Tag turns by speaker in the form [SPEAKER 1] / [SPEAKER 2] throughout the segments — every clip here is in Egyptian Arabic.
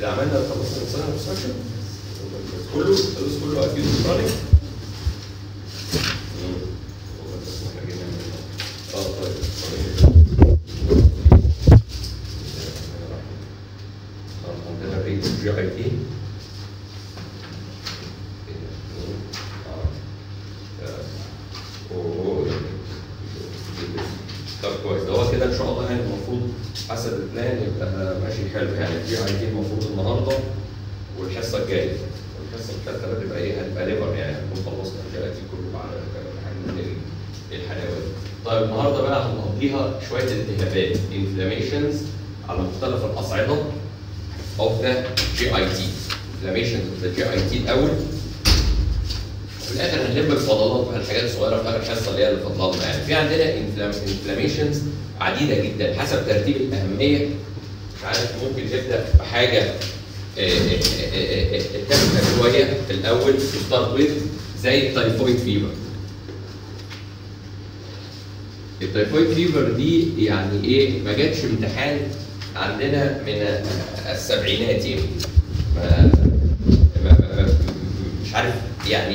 [SPEAKER 1] كده عملنا خلصنا السنه كونستراكشن كله خلص كله اكيد رانينج اه طيب عندنا ريت جي اي تي طب كويس ده هو كده ان شاء الله يعني المفروض حسب البلان يبقى ماشي حلو يعني الجي اي تي المفروض النهارده والحصه الجايه والحصه الثالثه بقى تبقى ايه هتبقى ليفر يعني هنكون خلصنا الجي اي تي كله على هنقول ايه الحلاوه دي طيب النهارده بقى هنقضيها شويه التهابات انفلاميشنز على مختلف الاصعده of the GIT inflammation of the GIT الاول وفي الاخر هنلم الفضلات بقى الحاجات الصغيره في اخر حصه اللي هي اللي فضلنا يعني في عندنا انفلاميشنز عديده جدا حسب ترتيب الاهميه مش عارف ممكن نبدا بحاجه تافهه شويه في الاول تو ستارت ويز زي التايفويد فيفر التايفويد فيفر دي يعني ايه ما جاتش امتحان عندنا من السبعينات يعني ما ما ما مش عارف يعني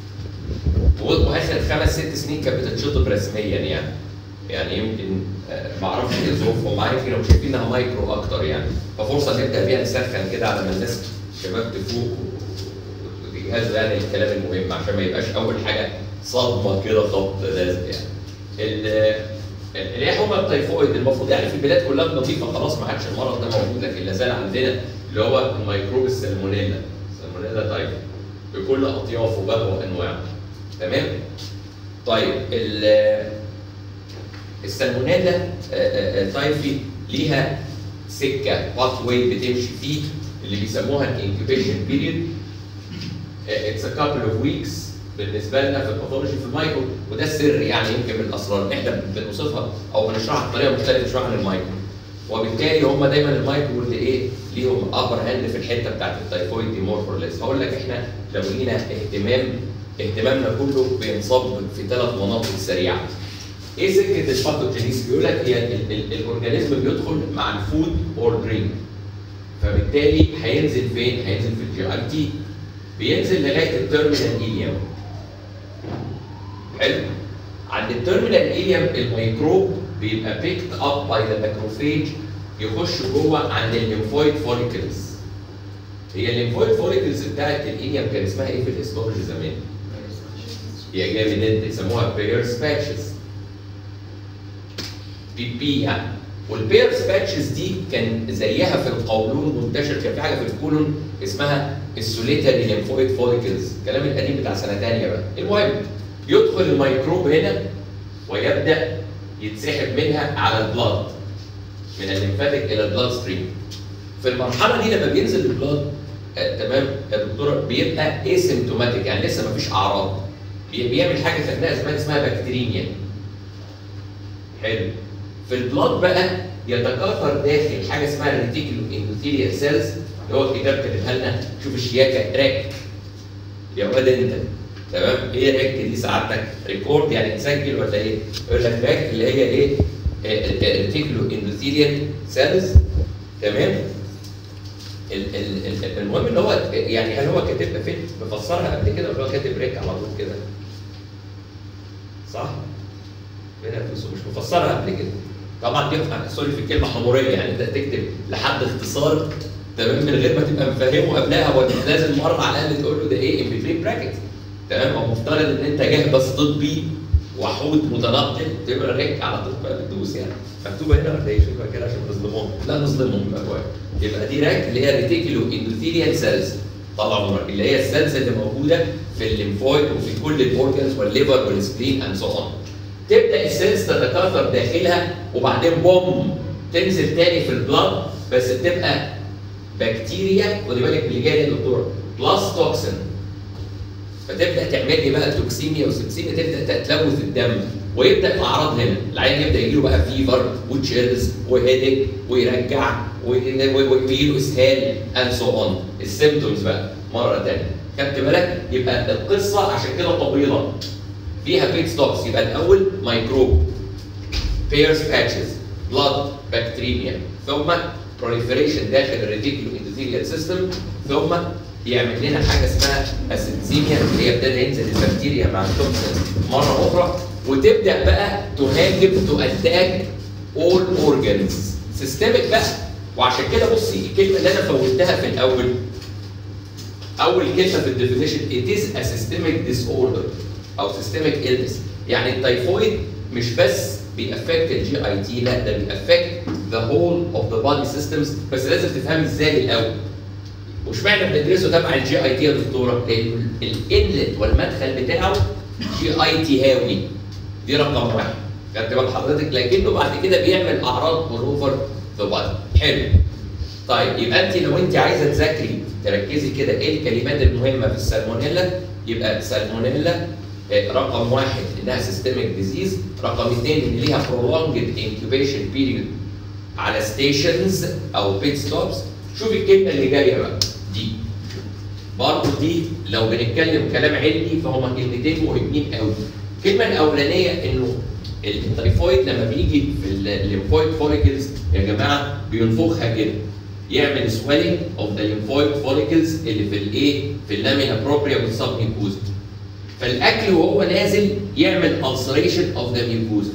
[SPEAKER 1] واخر خمس ست سنين كانت بتتشطب رسميا يعني يعني يمكن ما اعرفش ايه ظروفهم معايا يمكن لو شايفينها مايكرو اكتر يعني ففرصه نبدا بيها نسخن كده على ما الناس الشباب تفوق وتجهزوا يعني الكلام المهم عشان ما يبقاش اول حاجه صدمه كده خبط لازق يعني اللي هي حمى التيفويد المفروض يعني في البلاد كلها نظيفه خلاص ما عادش المرض ده موجود لكن لا زال عندنا اللي هو الميكروب السالمونيلا سالمونيلا تايفو بكل اطيافه بقى وانواعه تمام؟ طيب السالمونيلا تايفي ليها سكه باث واي بتمشي فيه اللي بيسموها الانكيوبيشن بيريد اتس ا كابل اوف ويكس بالنسبه لنا في الباثولوجي في المايكرو وده السر يعني يمكن من الاسرار احنا بنوصفها او بنشرحها بطريقه مختلفه شويه عن المايكرو وبالتالي هم دايما المايكرو اللي ايه ليهم ابر هاند في الحته بتاعت التايفويد دي مور اور ليس هقول لك احنا لو لينا اهتمام اهتمامنا كله بينصب في ثلاث مناطق سريعه ايه سكه الباثوجينيس بيقول لك هي الاورجانيزم بيدخل مع الفود اور درينك فبالتالي هينزل فين؟ هينزل في الجي اي تي بينزل لغايه التيرمينال ايليوم حلو عند التيرمينال ايليوم الميكروب بيبقى بيكت اب باي ذا ماكروفيج يخش جوه عند الليمفويد فوليكلز هي الليمفويد فوليكلز بتاعت الايليوم كان اسمها ايه في الهيستولوجي زمان؟ هي جايه من يسموها بيرز باتشز بي بي يعني والبيرز باتشز دي كان زيها في القولون منتشر كان في حاجه في الكولون اسمها السوليتاري ليمفويد فوليكلز الكلام القديم بتاع سنه ثانيه بقى المهم يدخل الميكروب هنا ويبدا يتسحب منها على البلاد من الليمفاتيك الى البلاد ستريم في المرحله دي لما بينزل البلاد آه تمام يا دكتوره بيبقى اسيمتوماتيك يعني لسه ما فيش اعراض بيعمل حاجه في اثناء زمان اسمها بكتيريميا حلو في البلاد بقى يتكاثر داخل حاجه اسمها الريتيكولو اندوثيليال سيلز اللي هو الكتاب كاتبها لنا شوف الشياكه راك يا واد انت تمام ايه راك دي سعادتك ريكورد يعني تسجل ولا ايه؟ يقول لك راك اللي هي ايه؟ الريتيكولو اندوثيليال سيلز تمام؟ ال ال ال المهم ان هو يعني هل هو كاتبها فين؟ مفسرها قبل كده ولا هو كاتب ريك على طول كده؟ صح؟ مش مفسرها قبل كده طبعا دي سوري في الكلمه حموريه يعني انت تكتب لحد اختصار تمام من غير ما تبقى مفهمه قبلها ولازم مره على الاقل تقول له ده ايه ان بتوين براكت تمام او مفترض ان انت جهبذ طبي وحود متنقل تبقى ريك على طول بقى بتدوس يعني مكتوبه هنا ولا ايه شوفها كده عشان نظلمهم لا نظلمهم يبقى كويس يبقى دي راك اللي هي ريتيكولو اندوثيليال سيلز طبعا اللي هي السيلز اللي موجوده في الليمفويد وفي كل الاورجنز والليفر والسبلين اند سو اون تبدا السيلز تتكاثر داخلها وبعدين بوم تنزل تاني في البلاد بس بتبقى بكتيريا خدي بالك اللي جاي يا دكتوره بلس توكسين فتبدا تعمل لي بقى توكسيميا وسبسيميا تبدا تلوث الدم ويبدا الاعراض هنا العيان يبدا يجي له بقى فيفر وتشيلز وهيدك ويرجع ويجي له اسهال اند سو اون السيمتومز بقى مره ثانيه خدت بالك يبقى القصه عشان كده طويله فيها بيت ستوبس يبقى الاول ميكروب بيرز باتشز بلاد بكتيريا ثم proliferation داخل الريتيكولو اندوثيليال سيستم ثم يعمل لنا حاجه اسمها اسيدزيميا اللي هي ابتدى ينزل البكتيريا مع التوكسين مره اخرى وتبدا بقى تهاجم تو اتاك اول اورجانز سيستمك بقى وعشان كده بصي الكلمه اللي انا فوتها في الاول اول كلمه في الديفينيشن it is a systemic disorder او systemic illness يعني التيفويد مش بس بيأفكت الجي اي تي لا ده بيأفكت the whole of the body systems بس لازم تفهمي ازاي الاول وش معنى بندرسه تبع الجي اي تي يا دكتوره؟ لان الانلت والمدخل بتاعه جي اي تي هاوي دي رقم واحد خدت بال حضرتك لكنه بعد كده بيعمل اعراض اوفر ذا بادي حلو طيب يبقى انت لو انت عايزه تذاكري تركزي كده ايه الكلمات المهمه في السالمونيلا يبقى سالمونيلا آه، رقم واحد انها سيستميك ديزيز رقم اثنين ان ليها prolonged incubation period على ستيشنز او بيت ستوبس شوف الكلمه اللي جايه بقى دي برضه دي لو بنتكلم كلام علمي فهما كلمتين مهمين قوي الكلمه الاولانيه انه التيفويد لما بيجي في الليمفويد فوليكلز يا جماعه بينفخها كده يعمل سويلنج اوف ذا lymphoid فوليكلز اللي في الايه في اللامينا بروبريا والسب ميكوزا فالاكل وهو نازل يعمل ulceration اوف ذا ميكوزا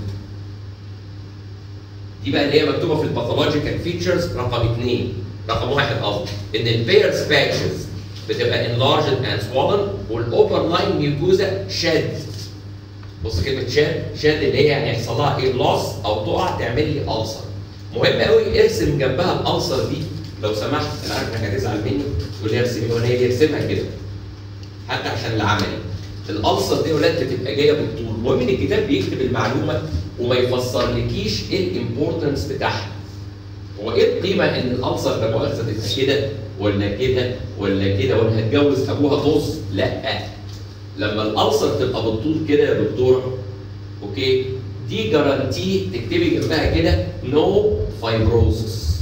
[SPEAKER 1] دي بقى اللي هي مكتوبه في الباثولوجيكال فيتشرز رقم اثنين رقم واحد قصدي ان البيرز باتشز بتبقى enlarged and swollen والاوبر لاين ميوكوزا شد بص كلمه شد شد اللي هي يعني يحصل لها ايه لوس او تقع تعمل لي ألسر مهم قوي ارسم جنبها الألسر دي لو سمحت انا عارف انك هتزعل مني تقول لي ارسم وانا هي ارسمها كده حتى عشان العملي الألسر دي يا ولاد بتبقى جايه بالطول المهم ان الكتاب بيكتب المعلومه وما يفسرلكيش ايه الامبورتنس بتاعها هو ايه القيمه ان الالسر ده مؤاخذه تبقى كده ولا كده ولا كده ولا هتجوز ابوها طز؟ لا لما الالسر تبقى بالطول كده يا دكتوره اوكي دي جارانتي تكتبي جنبها كده نو فايبروسس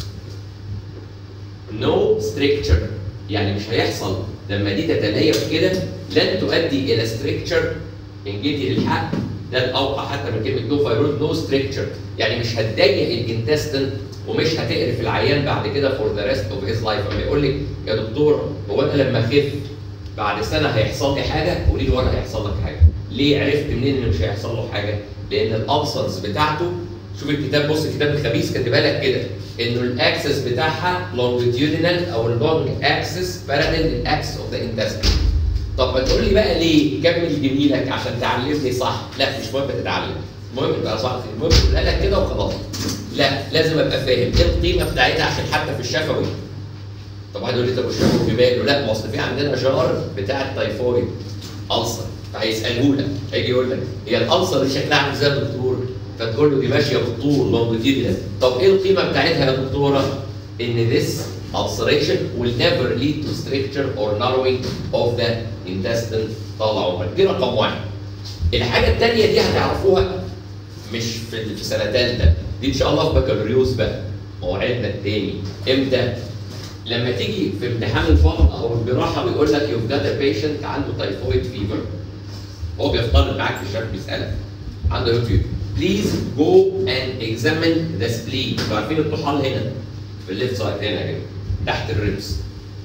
[SPEAKER 1] نو ستريكتشر يعني مش هيحصل لما دي تتليف كده لن تؤدي الى ستريكتشر ان جيتي للحق ده الاوقع حتى من كلمه نو فايبروز نو ستريكتشر يعني مش هتضيق الانتستن ومش هتقرف العيان بعد كده فور ذا ريست اوف هيز لايف اما يقول لك يا دكتور هو انا لما اخف بعد سنه هيحصل لي حاجه قولي له ولا هيحصل لك حاجه ليه عرفت منين ان مش هيحصل له حاجه لان الالسرز بتاعته شوف الكتاب بص الكتاب الخبيث كاتبها لك كده انه الاكسس بتاعها لونجيتيودينال او اللونج اكسس باراليل للاكسس اوف ذا انتستين طب ما تقول لي بقى ليه كمل جميلك عشان تعلمني صح لا مش مهم تتعلم المهم تبقى صح المهم تقولها لك كده وخلاص لا لازم ابقى فاهم ايه القيمه بتاعتها عشان حتى في الشفوي طب واحد يقول لي طب الشفوي في باله لا ما اصل في عندنا جار بتاع التيفويد ألسر فهيساله لك هيجي يقول لك هي الألسر دي شكلها عامل ازاي يا دكتور فتقول له دي ماشيه بالطول لونجيتيودينال طب ايه القيمه بتاعتها يا دكتوره؟ ان this ulceration will never lead to stricture or narrowing of the intestine طال عمرك دي رقم واحد الحاجه الثانيه دي هتعرفوها مش في في سنه ثالثه دي ان شاء الله في بكالوريوس بقى موعدنا التاني امتى؟ لما تيجي في امتحان الفضل او الجراحه بيقول لك يو جات بيشنت عنده تايفويد فيفر هو بيفترض معاك في الشرح بيسالك عنده يو فيفر بليز جو اند اكزامين ذا سبلين انتوا عارفين الطحال هنا في الليفت سايد هنا كده تحت الريبس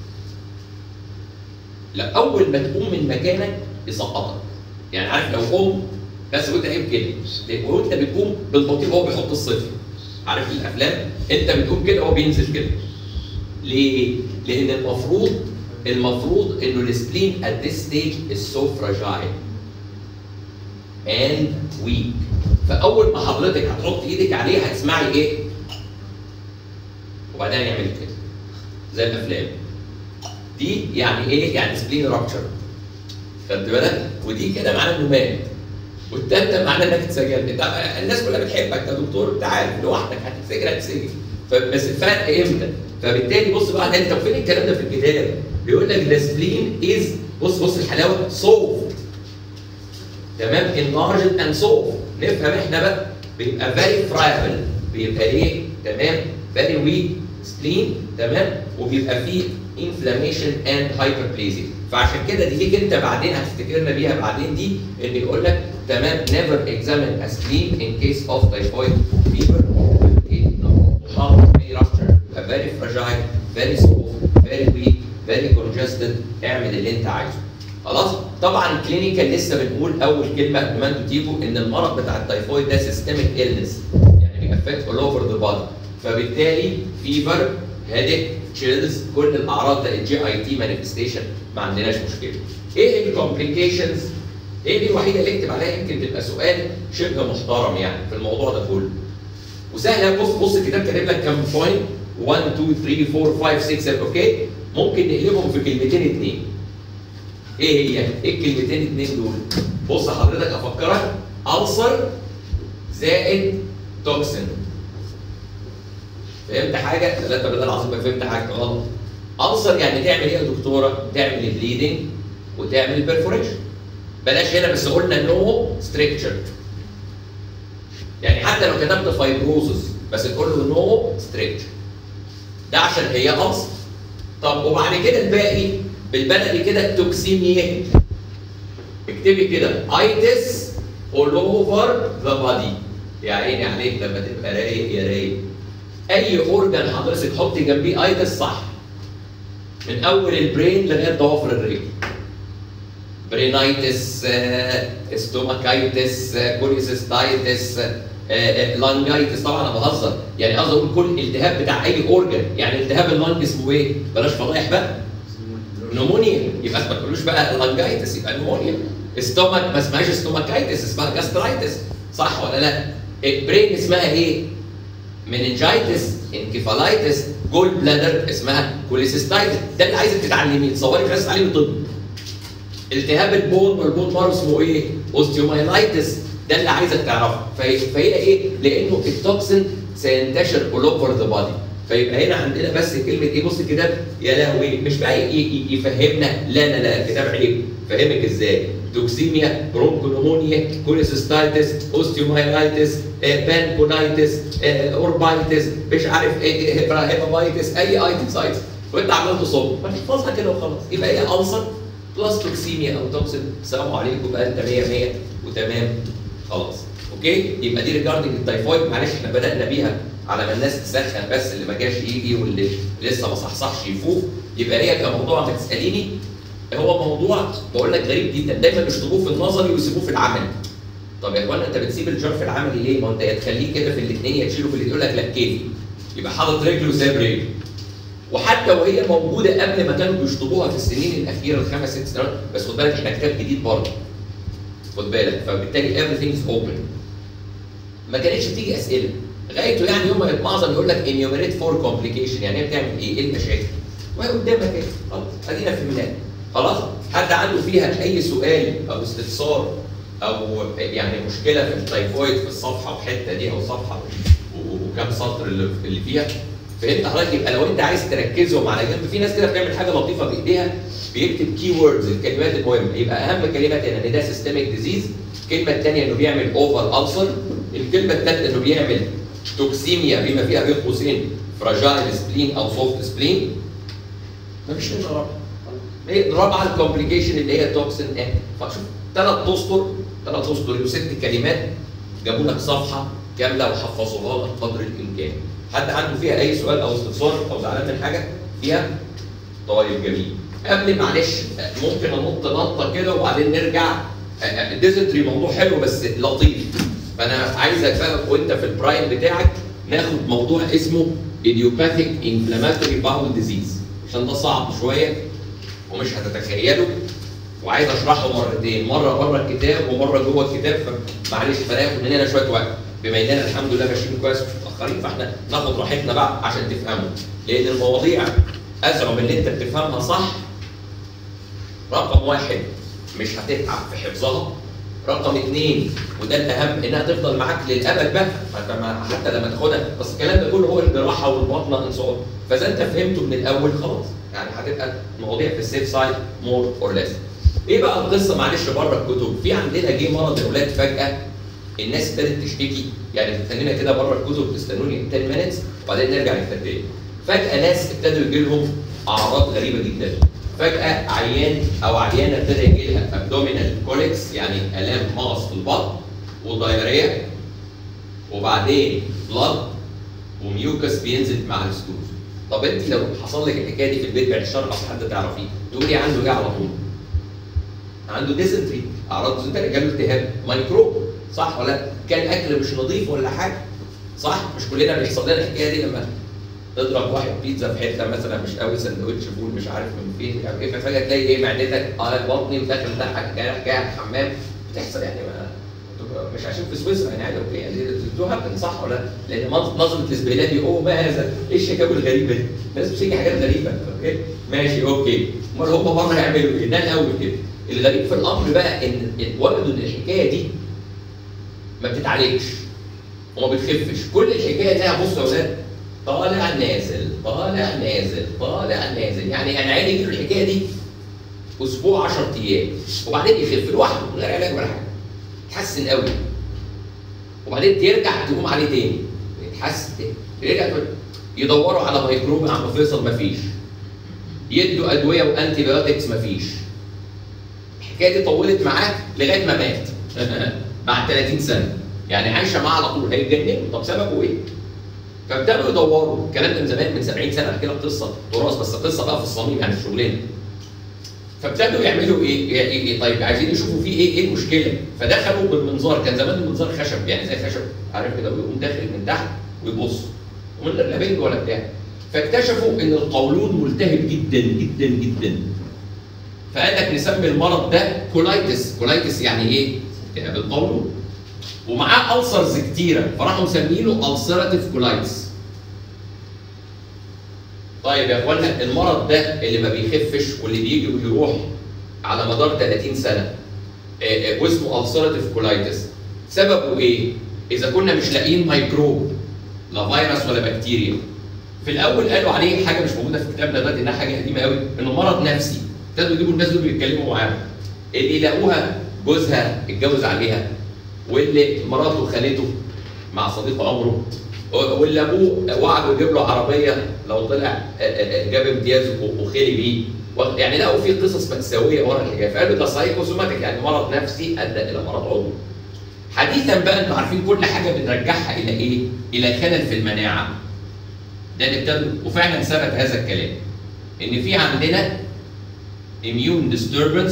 [SPEAKER 1] لا اول ما تقوم من مكانك يسقطك يعني عارف لو قوم بس وانت قايم كده وانت بتقوم بالبطيء هو بيحط الصفر عارف الافلام انت بتقوم كده هو بينزل كده ليه؟ لان المفروض المفروض انه السبلين at this stage is so fragile and weak فاول ما حضرتك هتحط ايدك عليه هتسمعي ايه؟ وبعدين يعمل كده زي الافلام دي يعني ايه؟ يعني سبلين رابتشر خدت بالك؟ ودي كده معناه انه مات والتالتة معناه انك اتسجنت انت الناس كلها بتحبك يا دكتور انت عارف لوحدك هتتسجن هتتسجن بس الفرق امتى؟ فبالتالي بص بقى انت فين الكلام ده في الكتاب؟ بيقول لك ذا سبلين از بص بص الحلاوه سوفت تمام enlarged and soft نفهم احنا بقى بيبقى very friable بيبقى ايه تمام very weak spleen تمام وبيبقى فيه inflammation and hyperplasia فعشان كده دي ليك انت بعدين هتفتكرنا بيها بعدين دي ان يقول لك تمام never examine a spleen in case of typhoid fever may rupture a very فراجايل فيري سوفت فيري ويك فيري كونجستد اعمل اللي انت عايزه خلاص طبعا كلينيكال لسه بنقول اول كلمه قبل ما انتوا تيجوا ان المرض بتاع التيفويد ده سيستميك إلنس يعني بيأفكت اول اوفر ذا بادي فبالتالي فيفر هيدك تشيلز كل الاعراض ده الجي اي تي مانيفستيشن ما عندناش مشكله ايه الكومبليكيشنز ايه دي الوحيده اللي اكتب عليها يمكن تبقى سؤال شبه محترم يعني في الموضوع ده كله وسهله بص بص الكتاب كاتب لك كام بوينت 1 2 3 4 5 6 7 اوكي ممكن نقلبهم في كلمتين اتنين ايه هي؟ ايه الكلمتين اتنين دول؟ بص حضرتك افكرك ألسر زائد توكسين فهمت حاجه؟ ثلاثة بدل العظيم ما فهمت حاجه غلط ألسر يعني تعمل ايه يا دكتوره؟ تعمل البليدنج وتعمل البرفوريشن بلاش هنا بس قلنا نو ستريكتشر يعني حتى لو كتبت فايبروزس بس تقول له نو ستريكتشر ده عشان هي ألسر طب وبعد كده الباقي بالبلدي كده توكسيميا اكتبي كده ايتس all over the body يا عيني عليك لما تبقى رايق يا رايق اي اورجان حضرتك حطي جنبيه ايتس صح من اول البرين لغايه ضوافر الرجل برينايتس ستوماكايتس كوليسيستايتس لانجايتس طبعا انا بهزر يعني قصدي اقول كل التهاب بتاع اي اورجان يعني التهاب اللنج اسمه ايه؟ بلاش فضايح بقى نمونيا يبقى ما تقولوش بقى لانجايتس يبقى نمونيا ستومك ما اسمهاش ستوماكايتس اسمها جاسترايتس صح ولا لا؟ البرين اسمها ايه؟ مننجايتس انكفالايتس جول بلادر اسمها كوليسيستايتس ده اللي عايزك تتعلميه تصوري مش عايز تتعلمي طب التهاب البون والبون مارو اسمه ايه؟ اوستيومايلايتس ده اللي عايزك تعرفه فهي, فهي ايه؟ لانه التوكسين سينتشر اول اوفر ذا بادي فيبقى هنا عندنا بس كلمه ايه بص الكتاب يا لهوي مش بقى يفهمنا لا لا لا الكتاب عيب فهمك ازاي توكسيميا برونكونومونيا كوليسيستايتس اوستيومايلايتس بانكونايتس اوربايتس مش عارف ايه هيبابايتس اي ايتس وانت عمال تصب ما تحفظها كده وخلاص يبقى هي ألسر بلس توكسيميا او توكسين السلام عليكم بقى انت 100 100 وتمام خلاص اوكي يبقى دي ريجاردنج التايفويد معلش احنا بدانا بيها على ما الناس تسخن بس اللي ما جاش يجي واللي لسه ما صحصحش يفوق يبقى هي كموضوع ما تساليني هو موضوع بقول لك غريب جدا دايما يشطبوه في النظري ويسيبوه في العملي طب يا اخوانا انت بتسيب الجار في العملي ليه؟ ما انت يا تخليه كده في الاثنين يا تشيله في اللي يقول لك لا كيفي يبقى حاطط رجله وسايب رجله وحتى وهي موجوده قبل ما كانوا بيشطبوها في السنين الاخيره الخمس ست سنوات بس خد بالك احنا كتاب جديد برضه خد بالك فبالتالي everything is open ما كانتش بتيجي اسئله غايته يعني يوم ما يتمعظم يقول لك enumerate for complication يعني هي بتعمل ايه؟ ايه المشاكل؟ وهي قدامك ايه؟ خلاص ادينا في الميلاد خلاص؟ حد عنده فيها اي سؤال او استفسار او يعني مشكله في التايفويد في الصفحه والحته دي او صفحه وكام سطر اللي اللي فيها فهمت حضرتك يبقى لو انت عايز تركزهم على جنب في ناس كده بتعمل حاجه لطيفه بايديها بيكتب كي ووردز الكلمات المهمه يبقى اهم كلمات هنا ان ده سيستميك ديزيز الكلمه الثانيه انه بيعمل اوفر السر الكلمه الثالثه انه بيعمل توكسيميا بما فيها بين قوسين فراجايل سبلين او سوفت سبلين مفيش منه رابعه هي الرابعه الكومبليكيشن اللي هي توكسين ايه فشوف ثلاث اسطر ثلاث اسطر وست كلمات جابوا لك صفحه كامله وحفظوها لك قدر الامكان حد عنده فيها اي سؤال او استفسار او زعلان من حاجه فيها طيب جميل قبل معلش ممكن انط نطه كده وبعدين نرجع الديزنتري موضوع حلو بس لطيف فانا عايزك بقى وانت في البرايم بتاعك ناخد موضوع اسمه idiopathic inflammatory bowel disease عشان ده صعب شويه ومش هتتخيله وعايز اشرحه مرتين مره بره الكتاب ومره جوه الكتاب فمعلش فناخد مننا شويه وقت بما اننا الحمد لله ماشيين كويس مش متاخرين فاحنا ناخد راحتنا بقى عشان تفهموا لان المواضيع ازعم اللي انت بتفهمها صح رقم واحد مش هتتعب في حفظها رقم اثنين وده الاهم انها تفضل معاك للابد بقى حتى لما تاخدها بس الكلام ده كله هو الجراحه والبطنه انصار فاذا انت فهمته من الاول خلاص يعني هتبقى المواضيع في السيف سايد مور اور ليس ايه بقى القصه معلش بره الكتب في عندنا جه مرض الاولاد فجاه الناس ابتدت تشتكي يعني خلينا كده بره الكتب تستنوني 10 مينتس وبعدين نرجع نكتب تاني فجاه ناس ابتدوا يجي لهم اعراض غريبه جدا فجاه عيان او عيانه ابتدى يجي لها ابدومينال كوليكس يعني الام مغص في البطن ودايريا وبعدين بلاد وميوكس بينزل مع الستوز طب انت لو حصل لك الحكايه دي في البيت بعد الشر اصل حد تعرفيه تقولي عنده ايه على طول؟ عنده ديزنتري اعراض ديزنتري جاله التهاب ميكروب صح ولا كان اكل مش نظيف ولا حاجه صح مش كلنا بيحصل لنا الحكايه دي لما تضرب واحد بيتزا في حته مثلا مش قوي سندوتش فول مش عارف من فين يعني ايه ففجاه تلاقي ايه معدتك اه بطني وداخل ضحك جاي جاي على الحمام بتحصل يعني ما مش عشان في سويسرا يعني عادي اوكي يعني تو هابن صح ولا لان نظره الاسبهلال دي اوه ما هذا ايه الشكاوي الغريبه دي؟ الناس بتيجي حاجات غريبه اوكي ماشي اوكي امال هم بره هيعملوا ايه؟ ده الاول كده الغريب في الامر بقى ان وجدوا ان الحكايه دي ما بتتعالجش وما بتخفش كل الحكايه انها بصوا يا اولاد طالع نازل طالع نازل طالع نازل يعني انا عيني يجيله الحكايه دي اسبوع 10 ايام وبعدين يخف لوحده من غير علاج ولا حاجه يتحسن قوي وبعدين ترجع تقوم عليه تاني يتحسن تاني يرجع تقول يدوروا على ميكروب يا عم فيصل مفيش يدوا ادويه وانتي بايوتكس مفيش الحكايه دي طولت معاه لغايه ما مات بعد 30 سنه يعني عايشه معاه على طول هيتجننوا طب سببه ايه؟ فابتدوا يدوروا الكلام ده من زمان من 70 سنه احكي لك قصه تراث بس قصه بقى في الصميم يعني الشغلانه فابتدوا يعملوا ايه؟ إيه طيب عايزين يشوفوا فيه ايه ايه المشكله؟ فدخلوا بالمنظار كان زمان المنظار خشب يعني زي خشب عارف كده ويقوم داخل من تحت ويبص ومن غير لا بنج ولا بتاع فاكتشفوا ان القولون ملتهب جدا جدا جدا فقال لك نسمي المرض ده كولايتس كولايتس يعني ايه؟ التهاب القولون ومعاه ألسرز كتيرة فراحوا مسمينه ألسراتيف كولايتس طيب يا اخوانا المرض ده اللي ما بيخفش واللي بيجي ويروح على مدار 30 سنه واسمه ألسراتيف كولايتس سببه ايه؟ اذا كنا مش لاقيين ميكروب لا فيروس ولا بكتيريا في الاول قالوا عليه حاجه مش موجوده في كتابنا دلوقتي انها حاجه قديمه قوي انه مرض نفسي ابتدوا يجيبوا الناس دول بيتكلموا معاهم اللي يلاقوها جوزها اتجوز عليها واللي مراته خالته مع صديق عمره واللي ابوه وعده يجيب له عربيه لو طلع جاب امتياز وخلي بيه يعني لقوا في قصص مأساوية ورا الحكايه فقالوا ده سايكوسوماتيك يعني مرض نفسي ادى الى مرض عضوي. حديثا بقى انتوا عارفين كل حاجه بنرجعها الى ايه؟ الى خلل في المناعه. ده اللي ابتدوا وفعلا ثبت هذا الكلام. ان في عندنا immune disturbance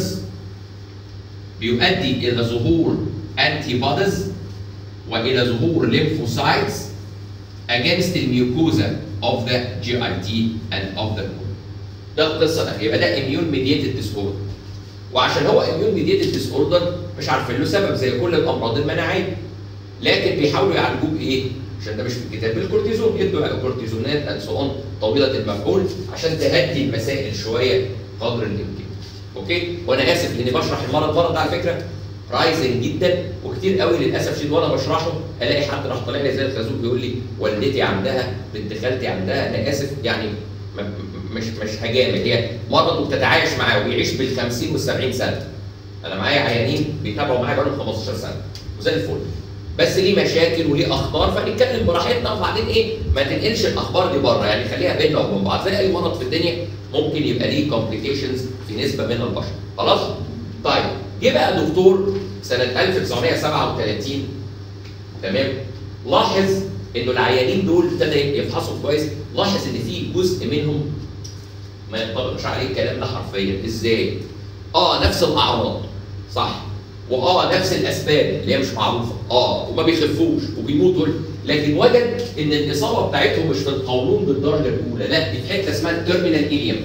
[SPEAKER 1] بيؤدي الى ظهور انتي بوديز والى ظهور lymphocytes against the mucosa of the GIT and of the colon. ده القصه الاخيره يبقى ده immune mediated disorder. وعشان هو immune mediated disorder مش عارفين له سبب زي كل الامراض المناعيه. لكن بيحاولوا يعالجوه بايه؟ عشان ده مش في الكتاب بالكورتيزون يدوا كورتيزونات اند سو طويله المفعول عشان تهدي المسائل شويه قدر الامكان. اوكي؟ وانا اسف لاني بشرح المرض المرض على فكره رايزنج جدا وكتير قوي للاسف شديد وانا بشرحه الاقي حد راح طالع لي زي الخازوق بيقول لي والدتي عندها بنت خالتي عندها انا اسف يعني مش مش هجامل هي مرض وبتتعايش معاه وبيعيش بال 50 وال 70 سنه انا معايا عيانين بيتابعوا معايا بقالهم 15 سنه وزي الفل بس ليه مشاكل وليه اخبار فنتكلم براحتنا وبعدين ايه ما تنقلش الاخبار دي بره يعني خليها بيننا وبين بعض زي اي مرض في الدنيا ممكن يبقى ليه كومبليكيشنز في نسبه من البشر خلاص طيب جه بقى دكتور سنة 1937 تمام لاحظ انه العيانين دول ابتدى يفحصوا كويس لاحظ ان في جزء منهم ما ينطبقش عليه الكلام ده حرفيا ازاي؟ اه نفس الاعراض صح واه نفس الاسباب اللي هي مش معروفه اه وما بيخفوش وبيموتوا لكن وجد ان الاصابه بتاعتهم مش في القولون بالدرجه الاولى لا دي في حته اسمها التيرمينال ايليوم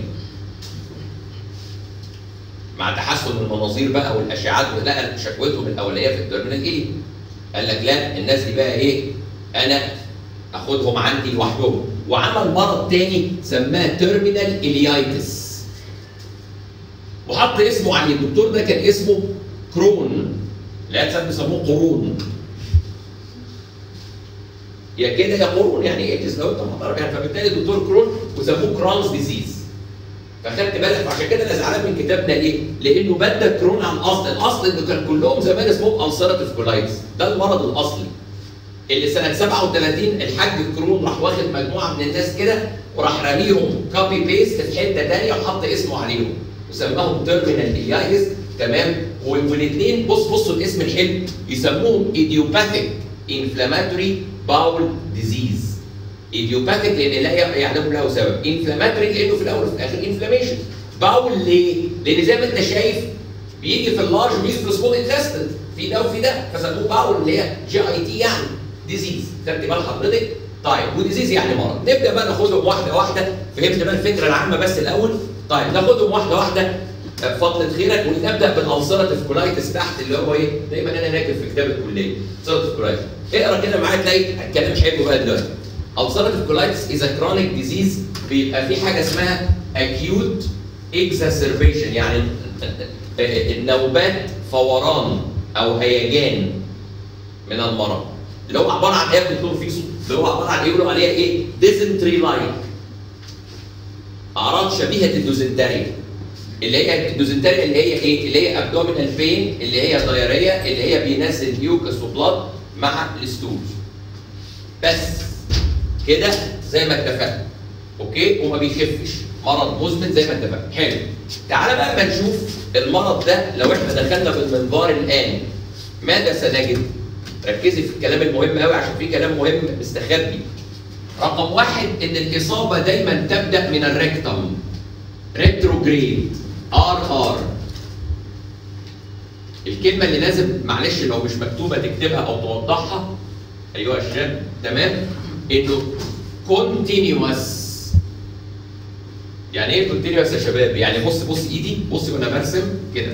[SPEAKER 1] مع تحسن المناظير بقى والاشعاعات ولقى شكوتهم الاوليه في التيرمينال ايه؟ قال لك لا الناس دي بقى ايه؟ انا اخدهم عندي لوحدهم وعمل مرض تاني سماه تيرمينال اليايتس وحط اسمه عليه الدكتور ده كان اسمه كرون لا ساعات بيسموه قرون يا كده يا قرون يعني ايه لو انت محترم يعني فبالتالي الدكتور كرون وسموه كرونز ديزيز فخدت بالك عشان كده انا زعلان من كتابنا ليه؟ لانه بدى كرون عن الاصل، الاصل انه كان كلهم زمان اسمهم السراتيف كولايتس، ده المرض الاصلي. اللي سنه 37 الحاج كرون راح واخد مجموعه من الناس كده وراح راميهم كوبي بيست في حته ثانيه وحط اسمه عليهم وسماهم تيرمينال ايايتس تمام والاثنين بص بصوا الاسم الحلو يسموهم ايديوباثيك انفلاماتوري باول ديزيز ايديوباثيك لان لا يعلم له سبب انفلاماتري لانه في الاول وفي الاخر انفلاميشن باول ليه؟ لان زي ما انت شايف بيجي في اللارج وبيجي في السمول انتستين في ده وفي ده فسموه باول اللي هي جي اي تي يعني ديزيز خدت بال حضرتك؟ طيب وديزيز يعني مرض نبدا بقى ناخدهم واحده واحده فهمت بقى الفكره العامه بس الاول طيب ناخدهم واحده واحده فضلة خيرك ونبدا بالالسراتيف كولايتس تحت اللي هو ايه؟ دايما انا ناكب في كتاب الكليه السراتيف كولايتس اقرا كده معايا تلاقي الكلام مش حلو بقى دلوقتي ulcerative colitis is a chronic disease بيبقى في حاجه اسمها acute exacerbation يعني النوبات فوران او هيجان من المرض اللي هو عباره عن ايه يا دكتور فيسو؟ اللي هو عباره عن ايه يقولوا عليها ايه؟ ديزنتري لايك اعراض شبيهه الدوزنتريا اللي هي الدوزنتريا اللي هي ايه؟ اللي هي ابدومينال بين اللي هي دايريا اللي هي بينزل ميوكس وبلاد مع الستول بس كده زي ما اتفقنا اوكي وما بيخفش مرض مزمن زي ما اتفقنا حلو تعالى بقى ما نشوف المرض ده لو احنا دخلنا بالمنظار الان ماذا سنجد؟ ركزي في الكلام المهم قوي عشان في كلام مهم مستخبي رقم واحد ان الاصابه دايما تبدا من الريكتم ريتروجريد ار ار الكلمه اللي لازم معلش لو مش مكتوبه تكتبها او توضحها ايها الشاب تمام انه كونتينيوس يعني ايه كونتينيوس يا شباب؟ يعني بص بص ايدي بص وانا برسم كده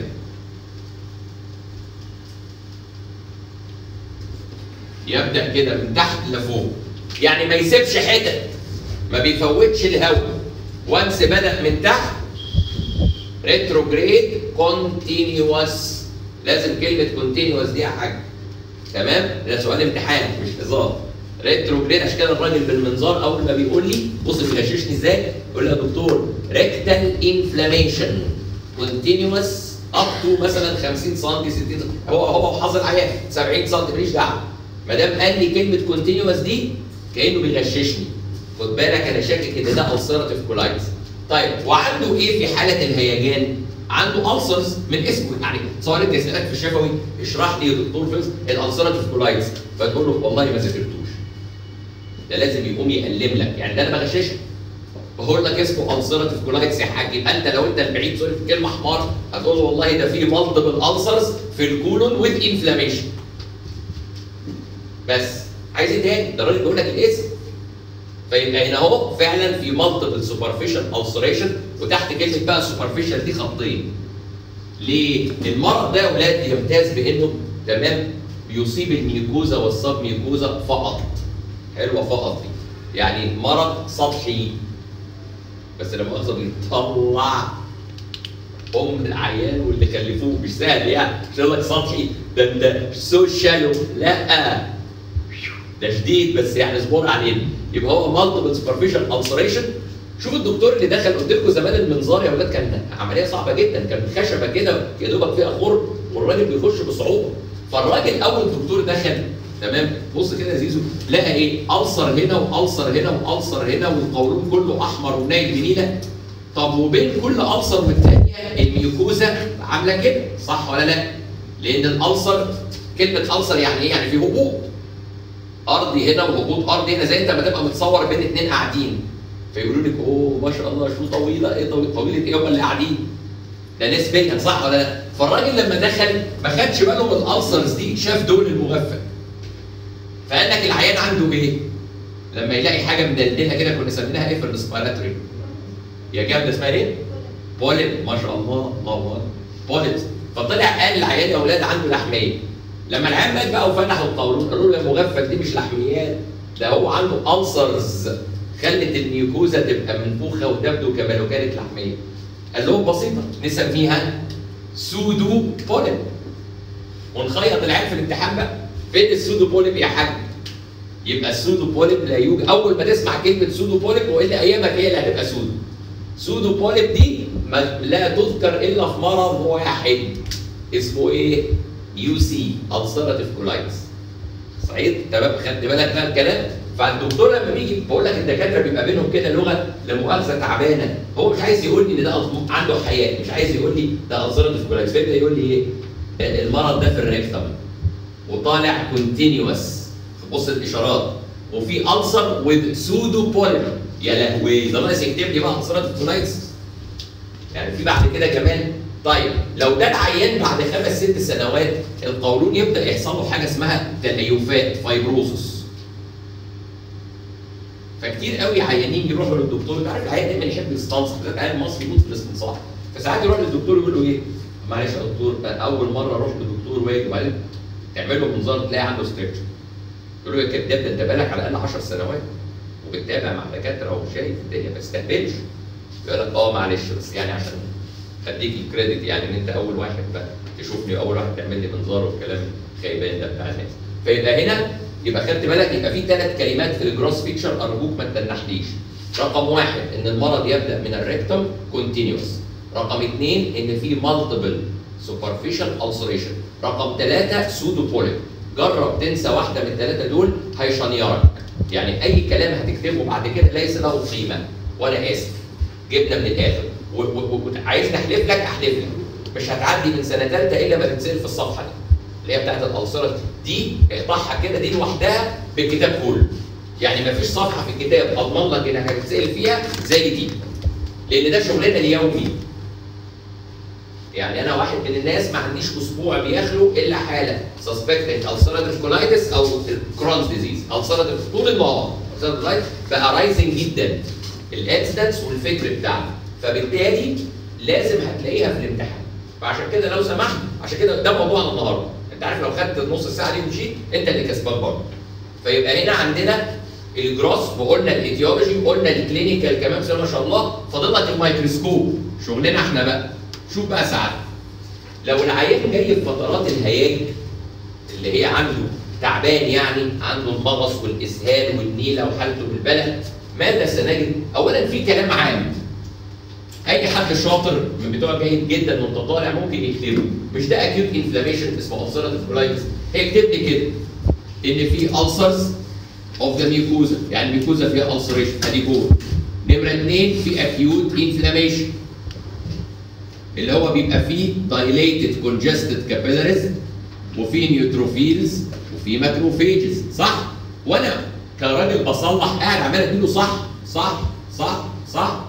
[SPEAKER 1] يبدا كده من تحت لفوق يعني ما يسيبش حتت ما بيفوتش الهواء وانس بدا من تحت ريتروجريد كونتينيوس لازم كلمه كونتينيوس دي يا حاج تمام ده سؤال امتحان مش هزار ريتروجريد عشان كده الراجل بالمنظار اول ما بيقول لي بص بيغششني ازاي يقول لي يا دكتور ريكتال انفلاميشن كونتينيوس اب تو مثلا 50 سم 60 سم هو هو وحظ العيان 70 سم ماليش دعوه ما دام قال لي كلمه كونتينيوس دي كانه بيغششني خد بالك انا شاكك ان ده السيراتيف كولايتس طيب وعنده ايه في حاله الهيجان؟ عنده ألسرز من اسمه يعني صور انت يسالك في الشفوي اشرح لي يا دكتور فيلز الالسراتيف كولايتس فتقول له والله ما ذاكرتوش ده لازم يقوم يألم لك يعني ده انا بغششك بقول لك اسمه السراتيف كولايتس يا حاج يبقى انت لو انت البعيد سوري في الكلمه حمار هتقول له والله ده في مالتيبل السرز في الكولون وذ انفلاميشن بس عايز ايه تاني؟ ده الراجل بيقول لك الاسم فيبقى هنا اهو فعلا في مالتيبل سوبرفيشال السريشن وتحت كلمه بقى سوبرفيشال دي خطين. ليه؟ المرض ده يا اولاد يمتاز بانه تمام بيصيب الميوكوزا والسب ميوكوزا فقط. حلوه فقط دي. يعني مرض سطحي. بس لما مؤاخذه بيطلع ام العيان واللي كلفوه مش سهل يعني مش لك سطحي ده ده سو شالو لا ده شديد بس يعني اصبر علينا يبقى هو مالتيبل سوبرفيشال السريشن شوف الدكتور اللي دخل قلت لكم زمان المنظار يا ولاد كان عمليه صعبه جدا كان خشبه كده يا دوبك فيها خرم والراجل بيخش بصعوبه فالراجل اول دكتور دخل تمام بص كده يا زيزو لقى ايه ألسر هنا وألسر هنا وألسر هنا والقولون كله احمر ونايل بنيله طب وبين كل ألسر والثانيه الميوكوزا عامله كده صح ولا لا؟ لان الألسر كلمه ألسر يعني ايه؟ يعني في هبوط ارضي هنا وهبوط ارضي هنا زي انت ما تبقى متصور بين اثنين قاعدين فيقولوا لك اوه ما شاء الله شو طويله ايه طويله طويله ايه هم اللي قاعدين ده نسبيا صح ولا لا؟ فالراجل لما دخل ما خدش باله من الالسرز دي شاف دول المغفل فقال لك العيان عنده ايه؟ لما يلاقي حاجه مدلدله كده كنا سميناها ايه في الريسبيراتوري؟ يا جامده اسمها ايه؟ بوليب ما شاء الله الله اكبر بوليب فطلع قال العيان يا اولاد عنده لحميه لما العيان مات بقى وفتحوا القولون قالوا له يا مغفل دي مش لحميات ده هو عنده ألسرز خلت الميوكوزا تبقى منفوخه وتبدو كما لو كانت لحميه. قال لهم بسيطه نسميها سودو بوليب. ونخيط العيال في الامتحان بقى فين السودو بوليب يا حاج؟ يبقى السودو بوليب لا يوجد اول ما تسمع كلمه سودو بوليب والا ايامك هي اللي هتبقى سودو. سودو بوليب دي ما لا تذكر الا في مرض واحد اسمه ايه؟ يو سي السراتيف كولايتس صحيح تمام خدت بالك بقى الكلام فالدكتور لما بيجي بقول لك الدكاتره بيبقى بينهم كده لغه لمؤاخذه تعبانه هو مش عايز يقول لي ان ده عنده حياه مش عايز يقول لي ده السراتيف كولايتس فيبدا يقول لي ايه المرض ده في الريكتم وطالع كونتينيوس بص الاشارات وفي ألسر with سودو بوليمر يا لهوي ده ناقص يكتب لي بقى ألسرات كولايتس يعني في بعد كده كمان طيب لو ده العيان بعد خمس ست سنوات القولون يبدا يحصل له حاجه اسمها تليفات فايبروزس فكتير قوي عيانين يروحوا للدكتور انت عارف العيان دايما يحب يستنصح بالذات العيان المصري يموت في الاستنصاح فساعات يروح للدكتور يقول له ايه معلش يا دكتور اول مره اروح لدكتور واجي وبعدين تعمل له منظار تلاقي عنده ستريكشر يقول له يا كداب ده انت بالك على الاقل 10 سنوات وبتتابع مع دكاتره وشايف الدنيا ما تستهبلش يقول لك اه معلش بس يعني عشان اديك الكريدت يعني ان انت اول واحد بقى تشوفني اول واحد تعمل لي منظار والكلام الخيبان ده بتاع الناس فيبقى هنا يبقى خدت بالك يبقى في ثلاث كلمات في الجروس فيكشر ارجوك ما تتنحليش رقم واحد ان المرض يبدا من الريكتوم كونتينيوس رقم اثنين ان في مالتيبل سوبرفيشال ulceration رقم ثلاثه سودو بوليب جرب تنسى واحده من الثلاثه دول هيشنيرك يعني اي كلام هتكتبه بعد كده ليس له قيمه وانا اسف جبنا من الاخر وعايز نحلف لك احلف لك مش هتعدي من سنه ثالثه الا ما تتسال في الصفحه دي اللي هي بتاعت الالسره دي اقطعها كده دي لوحدها بالكتاب كله يعني ما فيش صفحه في الكتاب اضمن لك انك هتتسال فيها زي دي لان ده شغلنا اليومي يعني انا واحد من الناس ما عنديش اسبوع بيخلو الا حاله سسبكتنج ulcerative colitis او كرونز ديزيز ulcerative طول النهار ulcerative colitis بقى رايزنج جدا الانسيدنس والفكر بتاعها فبالتالي لازم هتلاقيها في الامتحان فعشان كده لو سمحت عشان كده ده موضوعنا النهارده انت عارف لو خدت النص ساعه دي ومشيت انت اللي كسبان برضه فيبقى هنا عندنا الجروس وقلنا الايديولوجي وقلنا الكلينيكال كمان بسم الله ما شاء الله فاضل لك الميكروسكوب شغلنا احنا بقى شوف بقى ساعات لو العيان جاي في فترات الهياج اللي هي عنده تعبان يعني عنده المغص والاسهال والنيله وحالته بالبلد ماذا سنجد؟ اولا في كلام عام اي حد شاطر من بتوع جيد جدا وانت طالع ممكن يكتبه مش ده اكيوت انفلاميشن اسمه ulcerative colitis هيكتب لي كده ان في ulcers of the mucosa يعني الميكوزا فيها ulceration ادي جوه نمره اثنين في acute inflammation اللي هو بيبقى فيه dilated congested capillaries وفي نيوتروفيلز وفي ماكروفيجز صح؟ وانا كراجل بصلح قاعد عمال اديله صح صح صح صح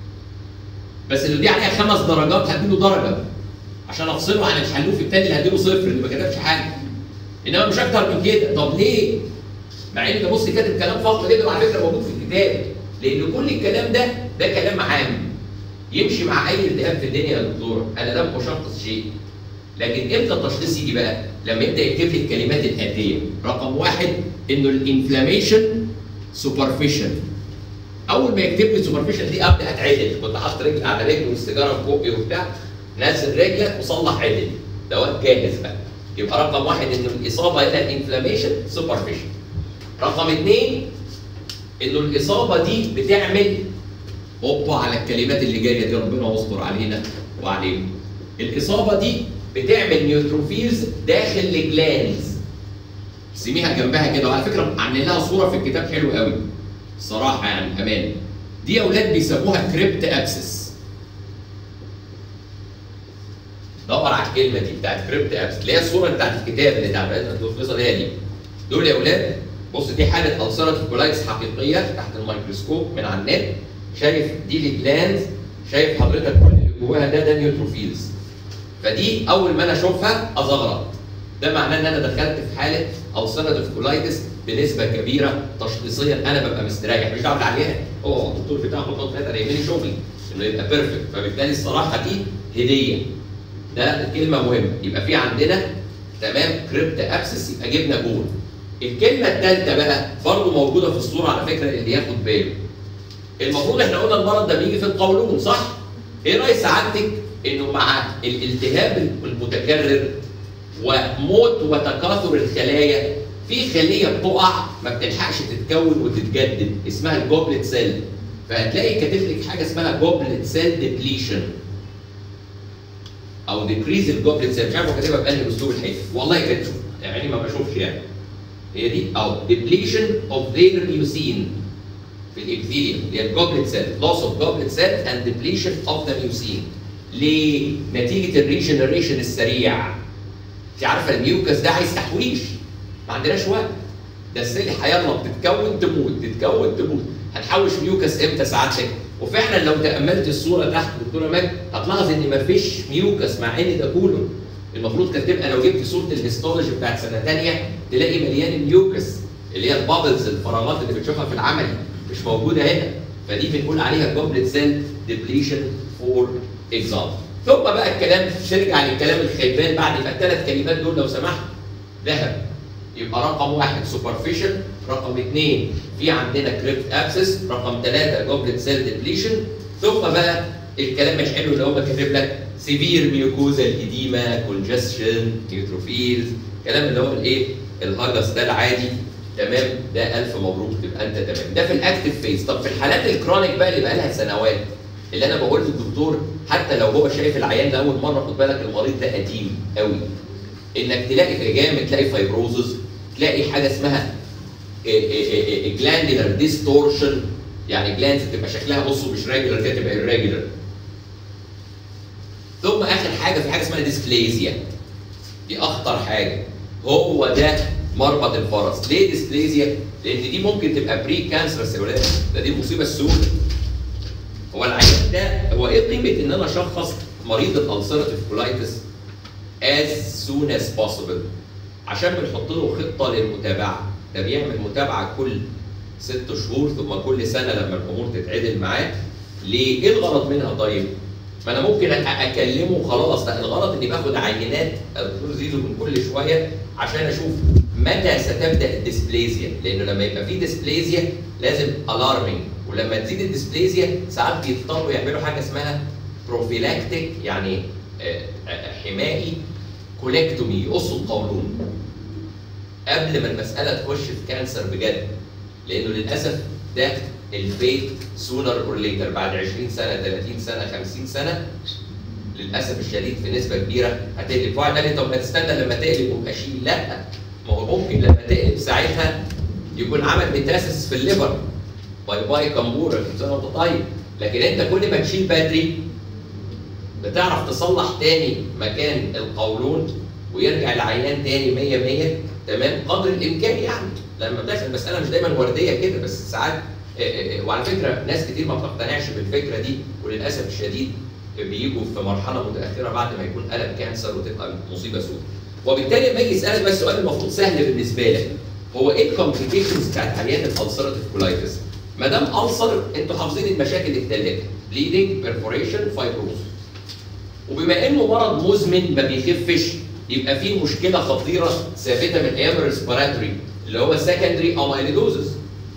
[SPEAKER 1] بس اللي دي عليها خمس درجات هديله درجه عشان افصله عن الحلوف التاني اللي هديله صفر اللي ما كتبش حاجه انما مش اكتر من كده طب ليه؟ مع ان ده بص كاتب كلام فخم جدا وعلى فكره موجود في الكتاب لان كل الكلام ده ده كلام عام يمشي مع اي التهاب في الدنيا يا دكتور انا لم اشخص شيء لكن امتى التشخيص يجي بقى؟ لما يبدا يكتب لي الكلمات الاتيه رقم واحد انه الانفلاميشن سوبرفيشال اول ما يكتب لي سوبرفيشال دي ابدا اتعدل كنت حاطط رجل على رجلي والسيجاره في بقي وبتاع نزل رجلك وصلح عدل دوت جاهز بقى يبقى رقم واحد انه الاصابه الى الانفلاميشن سوبرفيشال رقم اثنين انه الاصابه دي بتعمل اوبا على الكلمات اللي جايه دي ربنا يستر علينا وعليكم الاصابه دي بتعمل نيوتروفيلز داخل الجلانز سميها جنبها كده وعلى فكره عاملين لها صوره في الكتاب حلو قوي الصراحه يعني امان دي يا اولاد بيسموها كريبت ابسس دور على الكلمه دي بتاعت كريبت ابسس اللي هي الصوره بتاعت الكتاب اللي اتعملت الدكتور فيصل هي دي دول يا اولاد بص دي حاله السره كولايتس حقيقيه تحت الميكروسكوب من على النت شايف دي الجلاندز شايف حضرتك كل اللي جواها ده ده نيوتروفيلز فدي اول ما انا اشوفها ازغرط ده معناه ان انا دخلت في حاله ulcerative كولايتس بنسبه كبيره تشخيصيا انا ببقى مستريح مش دعوه عليها هو الدكتور بتاع خطوط ثلاثه هيعمل لي شغلي انه يبقى بيرفكت فبالتالي الصراحه دي هديه ده كلمه مهمه يبقى في عندنا تمام كريبت ابسس يبقى جبنا جول الكلمه الثالثه بقى برضه موجوده في الصوره على فكره اللي ياخد باله المفروض احنا قلنا المرض ده بيجي في القولون صح؟ ايه راي سعادتك انه مع الالتهاب المتكرر وموت وتكاثر الخلايا في خليه بتقع ما بتلحقش تتكون وتتجدد اسمها الجوبلت سيل فهتلاقي كاتب لك حاجه اسمها جوبلت سيل ديبليشن او ديكريز الجوبلت سيل مش عارف هو كاتبها بانهي اسلوب الحقيقه والله كانت شوف يعني ما بشوفش يعني هي دي او ديبليشن اوف ذير ميوسين في الابثيليوم اللي هي الجوبلت سيل لوس اوف جوبلت سيل اند ديبليشن اوف ذا ميوسين ليه؟ نتيجه الريجنريشن السريع انت عارفه الميوكس ده عايز تحويش ما عندناش وقت ده السيل حيلا بتتكون تموت تتكون تموت هنحوش ميوكس امتى سعادتك وفعلا لو تاملت الصوره تحت دكتوره ماجد هتلاحظ ان مفيش ميوكس مع ان ده كولون المفروض كانت تبقى لو جبت صوره الهيستولوجي بتاعت سنه ثانيه تلاقي مليان ميوكس اللي هي البابلز الفراغات اللي بتشوفها في العملي مش موجوده هنا فدي بنقول عليها جوبلت سيل ديبليشن فور اكزامبل ثم بقى الكلام ترجع للكلام الخيبان بعد يبقى الثلاث كلمات دول لو سمحت ذهب يبقى رقم واحد سوبرفيشال رقم اثنين في عندنا كريبت ابسس رقم ثلاثه جوبلت سيل ديبليشن ثم بقى الكلام الحلو اللي هو كاتب لك سيفير ميوكوزا الاديما كونجستشن نيوتروفيلز الكلام اللي هو الايه الهجس ده العادي تمام ده الف مبروك تبقى انت تمام ده في الاكتف فيز طب في الحالات الكرونيك بقى اللي بقى لها سنوات اللي انا بقول للدكتور حتى لو هو شايف العيان ده اول مره خد بالك المريض ده قديم قوي انك تلاقي في جامد تلاقي فايبروزز تلاقي حاجه اسمها جلاندولار ديستورشن يعني جلاندز تبقى شكلها بصوا مش راجلر كده تبقى irregular ثم اخر حاجه في حاجه اسمها ديسبليزيا دي اخطر حاجه هو ده مربط الفرس ليه ديسبليزيا؟ لان دي ممكن تبقى بري كانسرس يا ولاد ده دي المصيبه السوداء هو العيان ده هو ايه قيمه ان انا اشخص مريض الالسرتيف كولايتس as soon as possible عشان بنحط له خطه للمتابعه ده بيعمل متابعه كل ست شهور ثم كل سنه لما الامور تتعدل معاه ليه؟ ايه الغرض منها طيب؟ ما انا ممكن أ- اكلمه وخلاص لا الغرض اني باخد عينات الدكتور زيزو من كل شويه عشان اشوف متى ستبدا الديسبليزيا لانه لما يبقى في ديسبليزيا لازم الارمنج ولما تزيد الديسبليزيا ساعات بيضطروا يعملوا حاجه اسمها بروفيلاكتيك يعني آه، آه، حمائي كوليكتومي يقصوا القولون قبل ما المساله تخش في كانسر بجد لانه للاسف ده الفيت سونر اور ليتر بعد 20 سنه 30 سنه 50 سنه للاسف الشديد في نسبه كبيره هتقلب واحد قال لي طب ما تستنى لما تقلب وابقى شيل لا ما هو ممكن لما تقلب ساعتها يكون عمل ميتاسيس في الليفر باي باي كمبوره كل سنه وانت طيب لكن انت كل ما تشيل بدري بتعرف تصلح تاني مكان القولون ويرجع العيان تاني 100 100 تمام قدر الامكان يعني لما بتحصل المساله مش دايما ورديه كده بس ساعات آه، آه، وعلى فكره ناس كتير ما بتقتنعش بالفكره دي وللاسف الشديد بيجوا في مرحله متاخره بعد ما يكون قلب كانسر وتبقى مصيبه سوداء. وبالتالي لما يجي يسالك بس سؤال المفروض سهل بالنسبه لك هو ايه الكومبليكيشنز بتاعت عيان الالسرتيف كولايتس؟ ما دام السر انتوا حافظين المشاكل الثلاثه بليدنج بيرفوريشن فايبروز وبما انه مرض مزمن ما بيخفش يبقى فيه مشكله خطيره ثابته من ايام الريسبيراتوري اللي هو سكندري اميليدوزس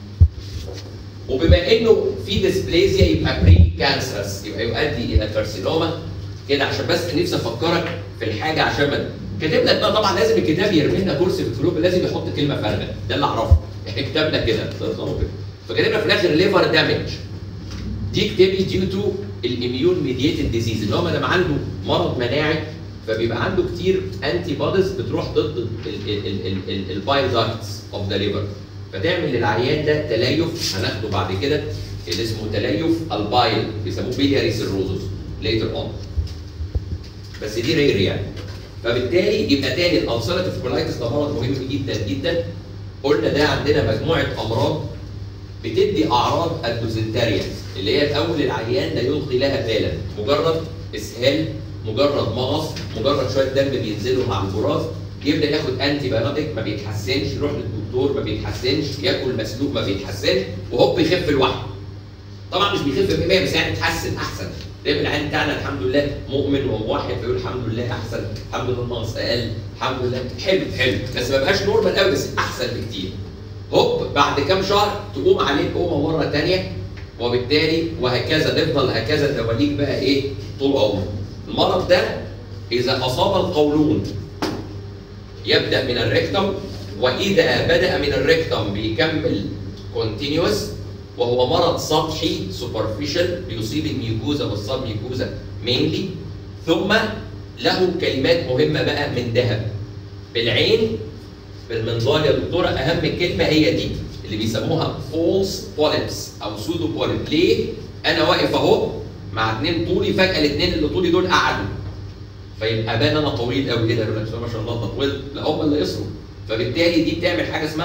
[SPEAKER 1] وبما انه في ديسبليزيا يبقى بري كانسرس يبقى يؤدي الى كارسينوما كده عشان بس نفسي افكرك في الحاجه عشان ما كاتب لك بقى طبعا لازم الكتاب يرمي لنا كرسي في الكلوب لازم يحط كلمه فارغه ده اللي اعرفه احنا كتبنا كده نظامه كده فكاتب لك في الاخر ليفر دامج دي اكتبي ديو تو الاميون ميديتد ديزيز اللي هو ما دام عنده مرض مناعي فبيبقى عنده كتير انتي بوديز بتروح ضد البايل داكتس اوف ذا ليفر فتعمل للعيان ده تليف هناخده بعد كده اللي اسمه تليف البايل بيسموه بيلياري سيروزوس ليتر اون بس دي رير يعني فبالتالي يبقى تاني الالسرتيف كولايتس ده مرض مهم جدا جدا قلنا ده عندنا مجموعه امراض بتدي اعراض الدوزنتاريا اللي هي الاول العيان لا يلقي لها بالا مجرد اسهال مجرد مغص مجرد شويه دم بينزلوا مع البراز يبدا ياخد انتي بايوتيك ما بيتحسنش يروح للدكتور ما بيتحسنش ياكل مسلوق ما بيتحسنش وهوب يخف لوحده طبعا مش بيخف 100% بس يعني اتحسن احسن دايما العيان بتاعنا الحمد لله مؤمن وموحد فيقول الحمد لله احسن الحمد لله النقص اقل الحمد لله حلو حلو بس ما بقاش نورمال قوي بس احسن بكتير هوب بعد كام شهر تقوم عليه قومه مره ثانيه وبالتالي وهكذا نفضل هكذا دواليك بقى ايه طول عمره المرض ده اذا اصاب القولون يبدا من الريكتم واذا بدا من الريكتم بيكمل كونتينيوس وهو مرض سطحي سوبرفيشال بيصيب الميوكوزا والصاب ميوكوزا مينلي ثم له كلمات مهمه بقى من ذهب بالعين بالمنظار يا دكتوره اهم كلمه هي دي اللي بيسموها فولس بوليبس او سودو بوليب ليه؟ انا واقف اهو مع اثنين طولي فجاه الاثنين اللي طولي دول قعدوا فيبقى بان انا طويل قوي كده يقول لك ما شاء الله ده طويل لا هم اللي يصروا فبالتالي دي بتعمل حاجه اسمها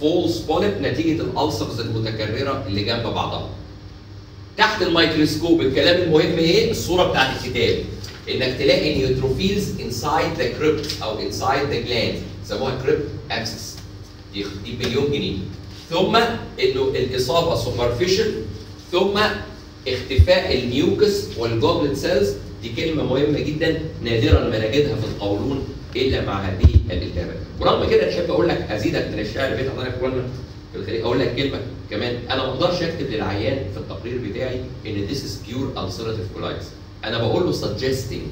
[SPEAKER 1] فولس بوليب نتيجه الالسرز المتكرره اللي جنب بعضها تحت الميكروسكوب الكلام المهم ايه الصوره بتاعت الكتاب انك تلاقي نيوتروفيلز انسايد ذا كريبت او انسايد ذا جلاند يسموها كريبت ابسس دي دي مليون جنيه ثم انه الاصابه سوبرفيشال ثم اختفاء الميوكس والجوبلت سيلز دي كلمه مهمه جدا نادرا ما نجدها في القولون الا مع هذه الالتهابات ورغم كده تحب اقول لك ازيدك من الشعر بيت حضرتك اخوانا في الخليج اقول لك كلمه كمان انا ما اقدرش اكتب للعيان في التقرير بتاعي ان this is pure ulcerative colitis انا بقول له suggesting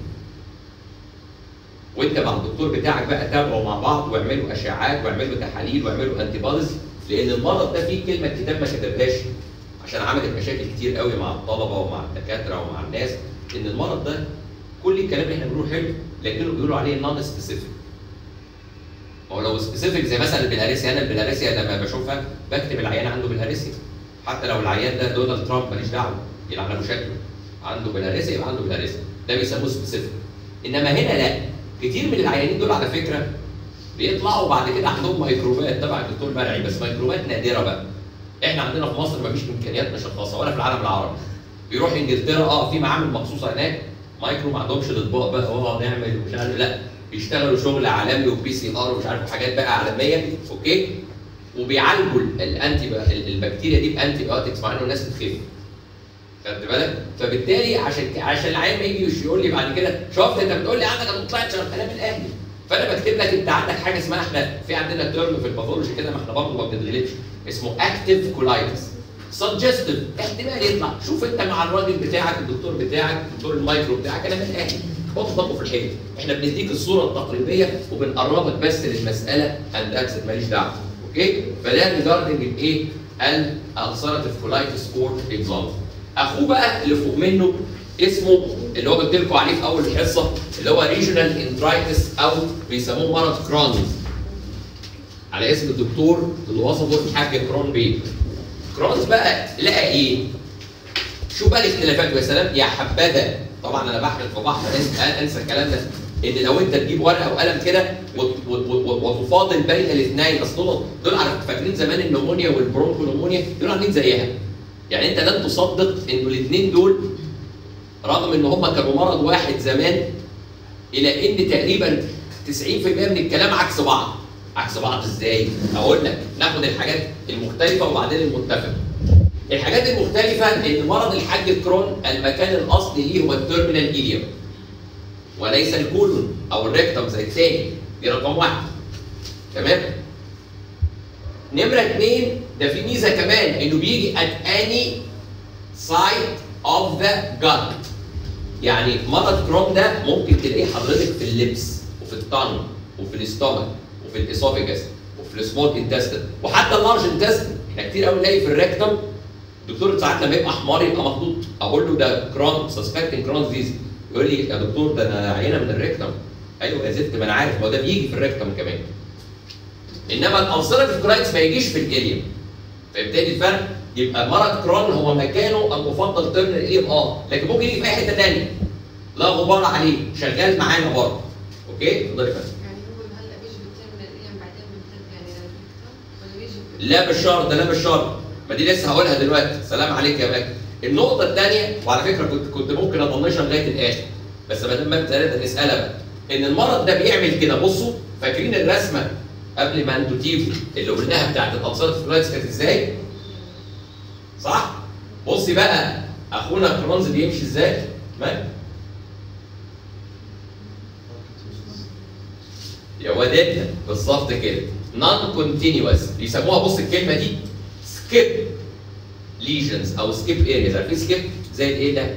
[SPEAKER 1] وانت مع الدكتور بتاعك بقى تابعوا مع بعض واعملوا اشعاعات واعملوا تحاليل واعملوا انتي بوديز لان المرض ده فيه كلمه الكتاب ما كتبهاش عشان عملت مشاكل كتير قوي مع الطلبه ومع الدكاتره ومع الناس ان المرض ده كل الكلام اللي احنا بنقوله حلو لكنه بيقولوا عليه نون سبيسيفيك هو لو سبيسيفيك زي مثلا البلهارسيا انا البلهارسيا لما بشوفها بكتب العيان عنده بلهارسيا حتى لو العيان ده دونالد ترامب ماليش دعوه يلعن ابو شكله عنده بلهارسيا يبقى عنده بلهارسيا ده بيسموه سبيسيفيك انما هنا لا كتير من العيانين دول على فكره بيطلعوا بعد كده عندهم ميكروبات تبع الدكتور مرعي بس ميكروبات نادره بقى احنا عندنا في مصر مفيش امكانيات نشخصها ولا في العالم العربي بيروح انجلترا اه في معامل مخصوصه هناك مايكرو ما عندهمش الاطباق بقى اه نعمل ومش عارف لا بيشتغلوا شغل عالمي وبي سي ار ومش عارف حاجات بقى عالميه اوكي وبيعالجوا الانتي البكتيريا دي بانتي بايوتكس مع انه الناس بتخف خدت بالك؟ فبالتالي عشان عشان العيان ما يجي يقول لي بعد كده شفت انت بتقول لي عندك انا طلعت شغال كلام الاهلي فانا بكتب لك انت عندك حاجه اسمها احنا في عندنا ترم في الباثولوجي كده ما احنا برضه ما بنتغلبش اسمه اكتيف كولايتس سجستيف احتمال يطلع شوف انت مع الراجل بتاعك الدكتور بتاعك الدكتور المايكرو بتاعك انا من الاهلي حط ضغطه في الحيط احنا بنديك الصوره التقريبيه وبنقربك بس للمساله اند اكسد ماليش دعوه اوكي فده ريجاردنج الايه الالسراتيف كولايتس كور اكزامبل اخوه بقى اللي فوق منه اسمه اللي هو قلت لكم عليه في اول الحصه اللي هو ريجونال انترايتس او بيسموه مرض كرونز على اسم الدكتور اللي وصفه الحاج كرون بيه كرونز بقى لقى ايه؟ شو بقى الاختلافات يا سلام يا حبذا طبعا انا بحرق في بحر انسى الكلام ده ان لو انت تجيب ورقه وقلم كده وتفاضل بين الاثنين اصل دول دول عارف فاكرين زمان النمونيا والبرونكونمونيا دول عاملين زيها يعني انت لن تصدق انه الاثنين دول رغم ان هم كانوا مرض واحد زمان الى ان تقريبا 90% من الكلام عكس بعض عكس بعض ازاي؟ اقول لك ناخد الحاجات المختلفه وبعدين المتفقه. الحاجات المختلفه ان مرض الحاج الكرون المكان الاصلي ليه هو التيرمينال ايليوم وليس الكولون او الريكتوم زي الثاني دي رقم واحد تمام؟ نمرة اثنين ده في ميزة كمان انه بيجي at any side of the gut يعني مرض كرون ده ممكن تلاقيه حضرتك في اللبس وفي الطن وفي الاستومك وفي الاسوفيجاس وفي السمول انتستين وحتى اللارج انتستين احنا كتير قوي نلاقي في الريكتم الدكتور ساعات لما يبقى حمار يبقى مخطوط اقول له ده كرون سسبكتنج كرون ديزيز يقول لي يا دكتور ده انا عينه من الريكتم ايوه يا زفت ما انا عارف هو ده بيجي في الريكتم كمان انما الالسراتيف كولايتس ما يجيش في الاليوم فيبتدي الفرق يبقى مرض كرون هو مكانه المفضل ترن الاليوم اه لكن ممكن يجي في اي حته ثانيه لا غبار عليه شغال معانا برضه اوكي اتفضلي بس
[SPEAKER 2] يعني هو هلا بيجي بالترم الايام بعدين بنترجع يعني للفكره ولا بيجي
[SPEAKER 1] لا بالشرط ده لا بالشرط ما دي لسه هقولها دلوقتي سلام عليك يا ماجد النقطه الثانيه وعلى فكره كنت كنت ممكن اطنشها لغايه الاخر بس ما دام انت نسالها بقى ان المرض ده بيعمل كده بصوا فاكرين الرسمه قبل ما انتوا تيجوا اللي قلناها بتاعت الابصار فلايتس كانت ازاي؟ صح؟ بصي بقى اخونا كرونز بيمشي ازاي؟ مال؟ يا ودادنا بالظبط كده نون كونتينوس بيسموها بص الكلمه دي سكيب ليجنز او سكيب ارياز عارفين سكيب زي الايه ده؟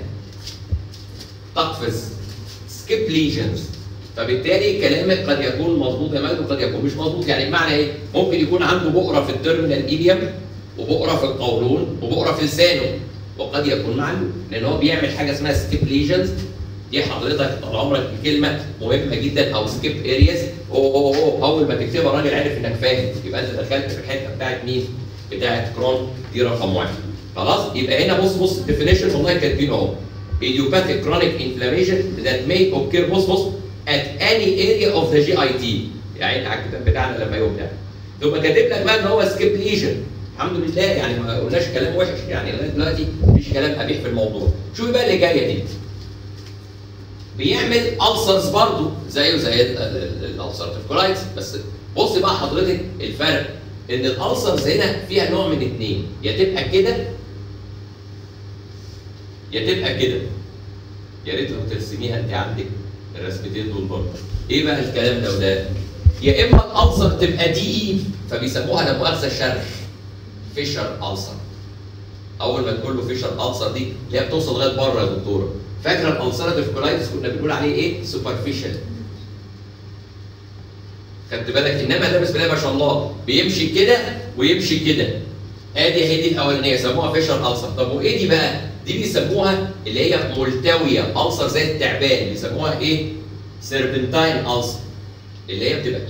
[SPEAKER 1] تقفز سكيب ليجنز فبالتالي كلامك قد يكون مظبوط يا مجد وقد يكون مش مظبوط يعني بمعنى ايه؟ ممكن يكون عنده بؤره في التيرمينال ايليوم وبؤره في القولون وبؤره في لسانه وقد يكون معلوم لان هو بيعمل حاجه اسمها سكيب ليجنز دي حضرتك طال عمرك بكلمه مهمه جدا او سكيب ارياز أوه أوه أوه اول ما تكتبها الراجل عارف انك فاهم يبقى انت دخلت في الحته بتاعت مين؟ بتاعت كرون دي رقم واحد خلاص يبقى هنا بص بص الديفينيشن والله كاتبينه اهو idiopathic chronic inflammation that may occur بص بص at any area of the GIT يعني على الكتاب بتاعنا لما يبدأ ثم كاتب لك بقى ان هو سكيب ليجن الحمد لله يعني ما قلناش كلام وحش يعني لغايه دلوقتي مفيش كلام قبيح في الموضوع شوفي بقى اللي جايه دي بيعمل ألسرز برضه زيه زي الألسرتيف كولايتس بس بص بقى حضرتك الفرق ان الألسرز هنا فيها نوع من اتنين يا تبقى كده يا تبقى كده يا ريت لو ترسميها انت عندك الرسمتين دول برضه ايه بقى الكلام ده وده يا اما الألسر تبقى دي فبيسموها لا مؤاخذه شرخ فيشر ألسر اول ما تقول له فيشر ألسر دي اللي هي بتوصل لغايه بره يا دكتوره فاكره الالسراتيف كولايتس كنا بنقول عليه ايه؟ سوبرفيشال. خدت بالك انما ده بسم الله ما شاء الله بيمشي كده ويمشي كده. ادي هي دي الاولانيه سموها فيشر السر، طب وايه دي بقى؟ دي بيسموها اللي هي ملتويه السر زي التعبان بيسموها ايه؟ سيربنتاين السر اللي هي بتبقى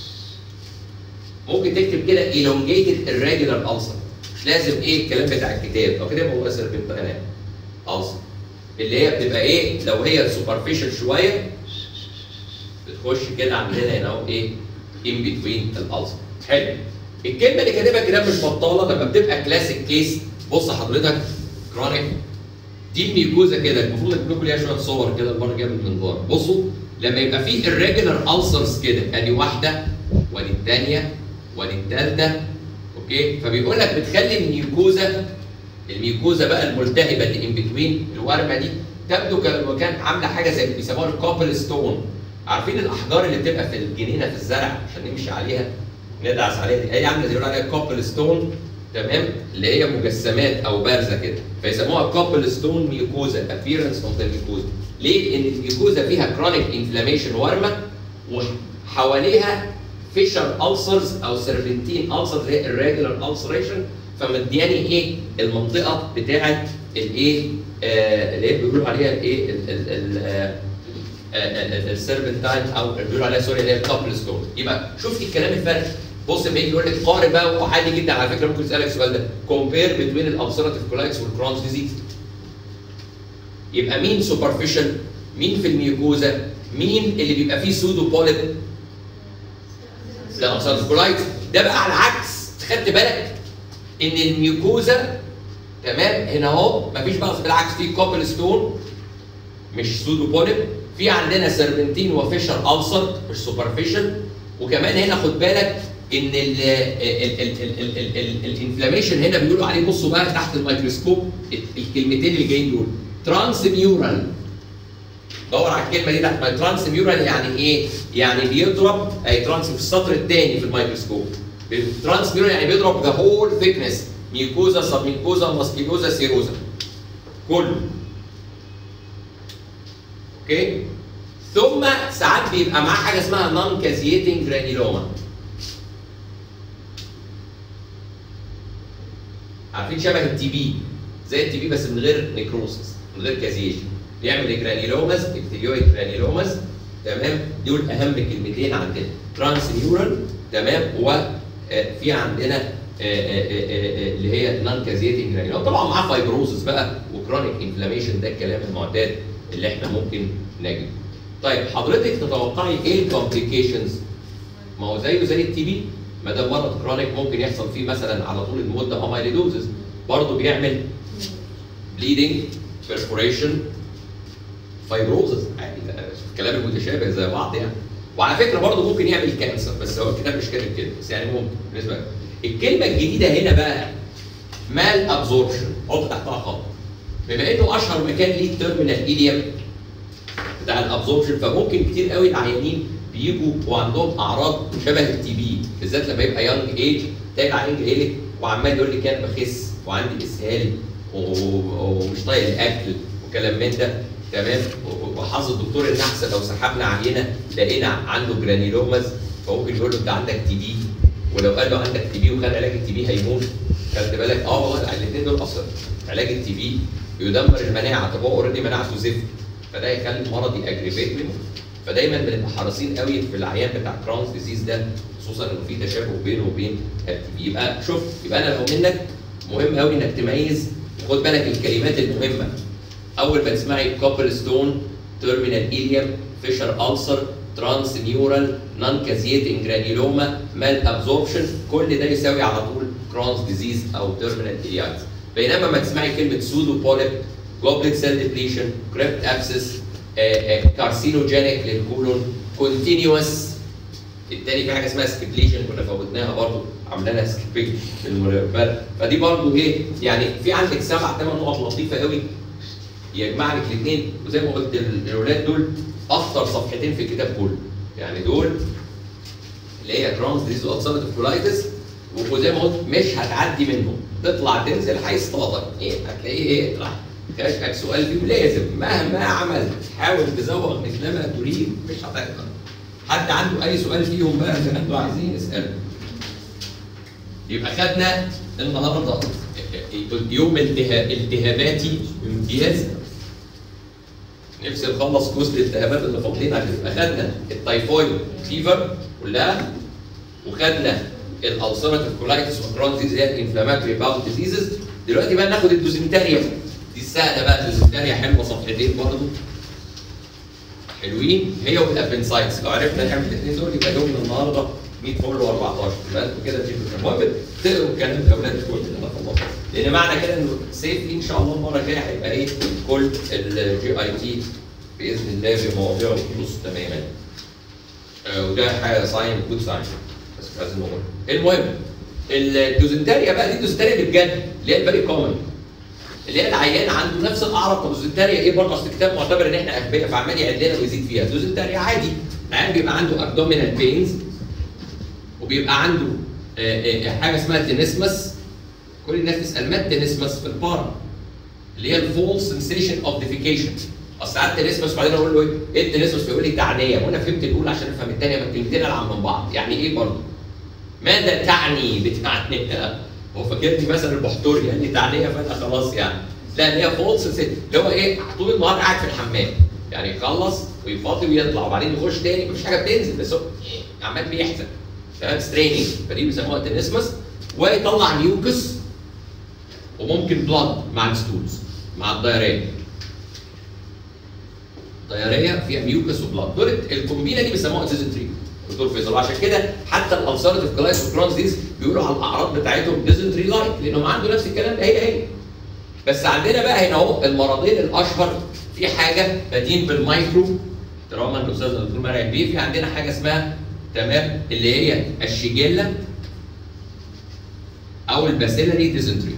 [SPEAKER 1] ممكن تكتب كده elongated irregular ulcer مش لازم ايه الكلام بتاع الكتاب او كده هو سيربنتاين ulcer اللي هي بتبقى ايه لو هي سوبرفيشال شويه بتخش كده عندنا هنا اهو ايه ان بتوين الالسر حلو الكلمه اللي كاتبها كده مش بطاله لما بتبقى كلاسيك كيس بص حضرتك كرونيك دي الميكوزا كده المفروض اجيب لكم ليها شويه صور كده المره الجايه من المنظار بصوا لما يبقى فيه irregular ulcers كده ادي واحده وادي الثانيه وادي الثالثه اوكي فبيقول لك بتخلي الميكوزا الميكوزا بقى الملتهبه اللي ان بتوين الورمه دي تبدو كلو كان عامله حاجه زي اللي بيسموها الكوبل ستون عارفين الاحجار اللي بتبقى في الجنينه في الزرع عشان نمشي عليها ندعس عليها دي هي عامله زي ما عليها كوبل ستون تمام اللي هي مجسمات او بارزه كده فيسموها كوبل ستون ميكوزا ابييرنس اوف ذا ميكوزا ليه؟ لان الميكوزا فيها كرونيك انفلاميشن ورمه وحواليها فيشر ألسرز او سيربنتين ألسرز اللي هي الريجولار ألسريشن فمدياني ايه المنطقه بتاعه الايه آه اللي هي بيقولوا عليها الايه السيربنتاين او بيقولوا عليها سوري اللي هي الكابل ستون يبقى شوف الكلام الفرق بص لما يجي يقول لك قارن بقى وعادي جدا على فكره ممكن يسالك السؤال ده كومبير بين الالسراتيف كولايتس والكرونز ديزيز يبقى مين سوبرفيشال مين في الميوكوزا مين اللي بيبقى فيه سودو بوليب لا الالسراتيف كولايتس ده بقى على العكس خدت بالك ان الميوكوزا تمام هنا اهو مفيش بقى بالعكس في كوبل ستون مش سودو بوليب في عندنا سيربنتين وفيشر ألسر مش سوبرفيشال وكمان هنا خد بالك ان الانفلاميشن هنا بيقولوا عليه بصوا بقى تحت الميكروسكوب الكلمتين اللي جايين دول ترانس ميورال دور على الكلمه دي تحت ترانس ميورال يعني ايه؟ يعني بيضرب اي ترانس في السطر الثاني في الميكروسكوب ترانس ميورال يعني بيضرب ذا هول ثيكنس ميوكوزا سب ميوكوزا ماسكيلوزا سيروزا كله اوكي ثم ساعات بيبقى معاه حاجه اسمها نون كازيتنج جرانيلوما عارفين شبه التي بي زي التي بي بس من غير نيكروسس من غير كازيشن بيعمل جرانيلوماز ابتليويك جرانيلوماز تمام دول اهم كلمتين عندنا ترانس نيورال تمام وفي عندنا اللي هي نون كازيتنج جرانيلوما طبعا معاه فايبروزس بقى وكرونيك انفلاميشن ده الكلام المعتاد اللي احنا ممكن نجد طيب حضرتك تتوقعي ايه الكومبليكيشنز ما هو زيه زي التي بي ما دام مرض كرونيك ممكن يحصل فيه مثلا على طول المده اميليدوزز برضه بيعمل بليدنج perforation فايبروزز عادي ده الكلام المتشابه زي بعض يعني وعلى فكره برضه ممكن يعمل كانسر بس هو الكتاب مش كاتب كده بس يعني ممكن بالنسبه الكلمه الجديده هنا بقى مال ابزوربشن حط تحتها خط بما انه اشهر مكان ليه تيرمينال ايديم بتاع الابزوربشن فممكن كتير قوي العيانين بيجوا وعندهم اعراض شبه التي بي بالذات لما يبقى يانج ايج تلاقي العيان جاي لك وعمال يقول لك انا بخس وعندي اسهال ومش طايق الاكل وكلام من ده تمام وحظ الدكتور ان احسن لو سحبنا عينه لقينا عنده جرانيلوماز فممكن يقول له انت عندك تي بي ولو قال له عندك تي بي وخد علاج التي بي هيموت خدت بالك اه والله الاثنين دول اصلا علاج التي بي يدمر المناعه طب هو اوريدي مناعته زفت فده يخلي المرض ياجريفيت منه فدايما بنبقى حريصين قوي في العيان بتاع كرونز ديزيز ده خصوصا انه في تشابه بينه وبين التي بي يبقى شوف يبقى انا لو منك مهم قوي انك تميز خد بالك الكلمات المهمه اول ما تسمعي كوبل ستون تيرمينال ايليوم فيشر ألسر ترانس نيورال نون كازيتنج جرانيلوما مال ابزوربشن كل ده يساوي على طول كرونز ديزيز او تيرمينال إلياكس بينما ما تسمعي كلمه سودو بوليب جوبلت سيل ديبليشن كريبت ابسس كارسينوجينيك للكولون كونتينيوس التاني في حاجه اسمها سكيبليشن كنا فوتناها برضه عامله لها سكيبنج في المربع فدي برضه ايه يعني في عندك سبع ثمان نقط لطيفه قوي يجمع لك الاثنين وزي ما قلت الاولاد دول اخطر صفحتين في الكتاب كله يعني دول اللي هي كرونز ديزيز اوكسيداتيف كولايتس وزي ما قلت مش هتعدي منهم تطلع تنزل هيصطادك ايه هتلاقيه ايه راح كاشفك سؤال فيه لازم مهما عملت حاول تزوغ مثلما تريد مش هتقدر حد عنده اي سؤال فيهم بقى زي ما انتوا عايزين اساله يبقى خدنا النهارده يوم التها- التهاباتي امتياز نفسي نخلص جزء الالتهابات اللي فاضلين عشان يبقى خدنا التايفويد فيفر كلها وخدنا الالسراتيف كولايتس وكرونز ديزيز اللي هي الانفلاماتوري باول ديزيزز دلوقتي بقى ناخد الدوزنتاريا دي السهله بقى الدوزنتاريا حلوه صفحتين برضه حلوين هي والابنسايتس لو عرفنا نعمل الاثنين دول يبقى يومنا النهارده 100 فل و14 يبقى انتوا كده تجيبوا المهم تقروا الكلام ده اولاد كل اللي انا خلصته لان معنى كده انه سيفلي ان شاء الله المره الجايه هيبقى ايه كل الجي اي تي باذن الله بمواضيعه الخلص تماما آه، وده حاجه ساين جود ساين بس مش عايزين نقول المهم الدوزنتاريا بقى دي الدوزنتاريا اللي بجد اللي هي الفيري كومن اللي هي العيان عنده نفس الاعراض طب الدوزنتاريا ايه برضه اصل الكتاب معتبر ان احنا اغبياء فعمال يعد لنا ويزيد فيها الدوزنتاريا عادي العيان بيبقى عنده ابدومينال بينز وبيبقى عنده آه، آه، حاجه اسمها تينيسمس كل الناس تسال ما التينيسمس في البارا اللي هي الفول سنسيشن اوف ديفيكيشن اصل ساعات تينيسمس وبعدين اقول له ايه ايه التينيسمس فيقول لي تعنيه وانا فهمت الاولى عشان افهم الثانيه ما الكلمتين العب من بعض يعني ايه برضه ماذا تعني بتعنيه هو فاكرني مثلا البحتوري قال لي تعنيه فانا خلاص يعني لا اللي هي فول سنسيشن اللي هو ايه طول النهار قاعد في الحمام يعني يخلص ويفضي ويطلع وبعدين يخش تاني مفيش حاجه بتنزل بس هو عمال بيحزن تمام ستريننج فدي بيسموها تنسمس ويطلع ميوكس وممكن بلاد مع الستولز مع الدايريه الدايريه فيها ميوكس وبلاد دول الكومبينه دي بيسموها ديزنتري دكتور فيصل وعشان كده حتى الالسرتيف كلايس وكرونز ديز بيقولوا على الاعراض بتاعتهم ديزنتري لايك لانهم عنده نفس الكلام ده هي هي بس عندنا بقى هنا اهو المرضين الاشهر في حاجه بادين بالمايكرو طالما الاستاذ الدكتور مرعي بيه في عندنا حاجه اسمها تمام اللي هي الشيجيلا او الباسيلري ديزنتري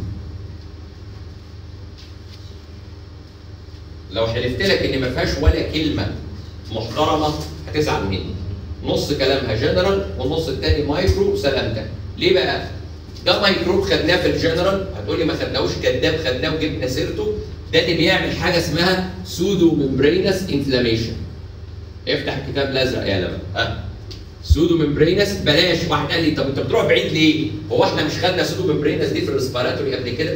[SPEAKER 1] لو حلفت لك ان ما فيهاش ولا كلمه محترمه هتزعل مني نص كلامها جنرال والنص الثاني مايكرو سلامتك ليه بقى ده مايكروب خدناه في الجنرال هتقولي ما خدناهوش كداب خدناه وجبنا سيرته ده اللي بيعمل حاجه اسمها سودو ممبرينس انفلاميشن افتح الكتاب الازرق يا لما ها سودو ممبرينس بلاش واحد قال لي طب انت بتروح بعيد ليه؟ هو احنا مش خدنا سودو ممبرينس دي في الريسبيراتوري قبل كده؟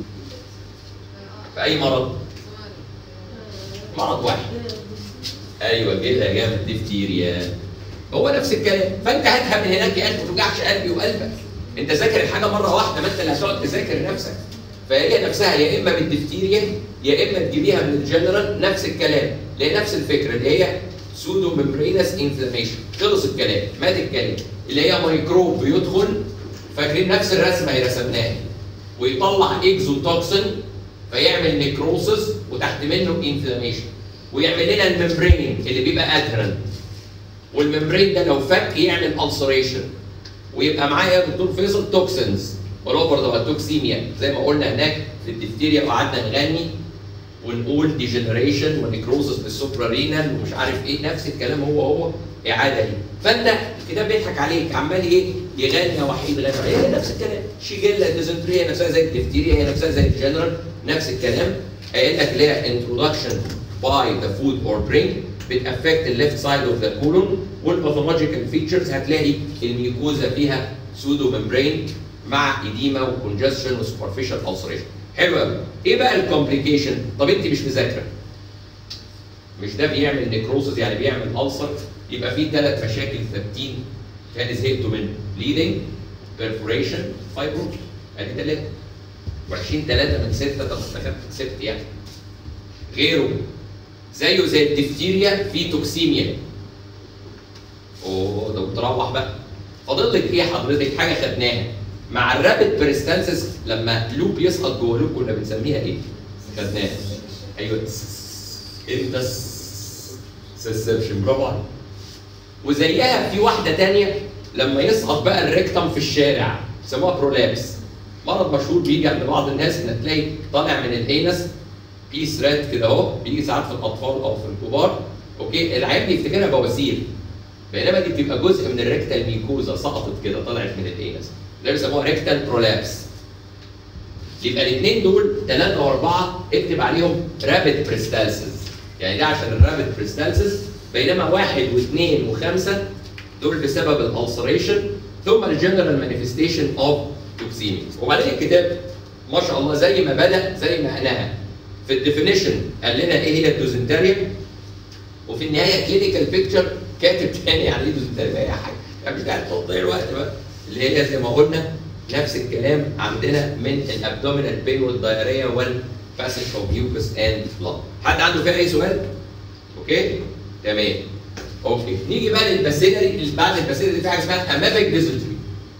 [SPEAKER 1] في اي مرض؟ مرض واحد ايوه كده يا جامد ديفتيريا هو نفس الكلام فانت هاتها من هناك يا قلب ما توجعش قلبي وقلبك انت ذاكر الحاجه مره واحده ما انت اللي هتقعد تذاكر نفسك فهي نفسها يا اما بالدفتيريا يا اما تجيبيها من الجنرال نفس الكلام اللي هي نفس الفكره اللي هي سودو ممبرينس انفلاميشن خلص الكلام مات الكلام اللي هي ميكروب بيدخل فاكرين نفس الرسمه هي رسمناها ويطلع اكزوتوكسين فيعمل نيكروسس وتحت منه انفلاميشن ويعمل لنا الممبرين اللي بيبقى ادهرنت والممبرين ده لو فك يعمل ulceration ويبقى معايا يا دكتور فيصل توكسنز اوفر ذا توكسيميا زي ما قلنا هناك في الدفتيريا وقعدنا نغني ونقول ديجنريشن ونيكروزس بالسوبرا رينال ومش عارف ايه نفس الكلام هو هو اعاده ليه فانت الكتاب بيضحك عليك عمال ايه يغني يا وحيد غني هي نفس الكلام شيجيلا ديزنتريا نفسها زي الدفتيريا هي نفسها زي الجنرال نفس الكلام قايل لك ليها انتروداكشن باي ذا فود اور درينك بتافكت الليفت سايد اوف ذا كولون والباثولوجيكال فيتشرز هتلاقي الميوكوزا فيها سودو ممبرين مع ايديما وكونجستشن وسوبرفيشال ulceration حلو قوي ايه بقى الكومبليكيشن طب انت مش مذاكره مش ده بيعمل نيكروسز يعني بيعمل ألسر يبقى في ثلاث مشاكل ثابتين كان زهقتوا منه bleeding perforation fibrosis ادي ثلاثه وحشين ثلاثه من سته طب استخدت كسبت يعني غيره زيه زي الدفتيريا في توكسيميا اوه ده بتروح بقى فاضل لك ايه حضرتك حاجه خدناها مع الرابid بريستانسس لما لوب يسقط جوه لوب كنا بنسميها ايه؟ خدناها ايوه انت سسبشن برافو عليك وزيها في واحده تانية لما يسقط بقى الريكتم في الشارع يسموها برولابس مرض مشهور بيجي عند بعض الناس ان تلاقي طالع من الانس في ثريد كده اهو بيجي ساعات في الاطفال او في الكبار اوكي العيان بيفتكرها بواسير بينما دي بتبقى جزء من الريكتال ميكوزا سقطت كده طلعت من الانس ده بيسموها ريكتال برولابس يبقى الاثنين دول ثلاثة وأربعة اكتب عليهم رابid بريستالسيس يعني ده عشان الرابid بريستالسيس بينما واحد واثنين وخمسة دول بسبب الالسريشن ثم الجنرال مانيفستيشن اوف توكسيميا وبعدين الكتاب ما شاء الله زي ما بدا زي ما نهى في الديفينيشن قال لنا ايه هي الدوزنتاريا وفي النهايه كلينيكال بيكتشر كاتب تاني يعني ايه دوزنتاريا اي حاجه يعني مش قاعد تضيع الوقت بقى اللي هي زي ما قلنا نفس الكلام عندنا من الابدومينال بين والدايريا والباسج اوف ميوكس اند بلاد حد عنده فيها اي سؤال؟ اوكي؟ تمام اوكي نيجي بقى للباسيلري اللي بعد الباسيلري في حاجه اسمها امابيك ديزنتري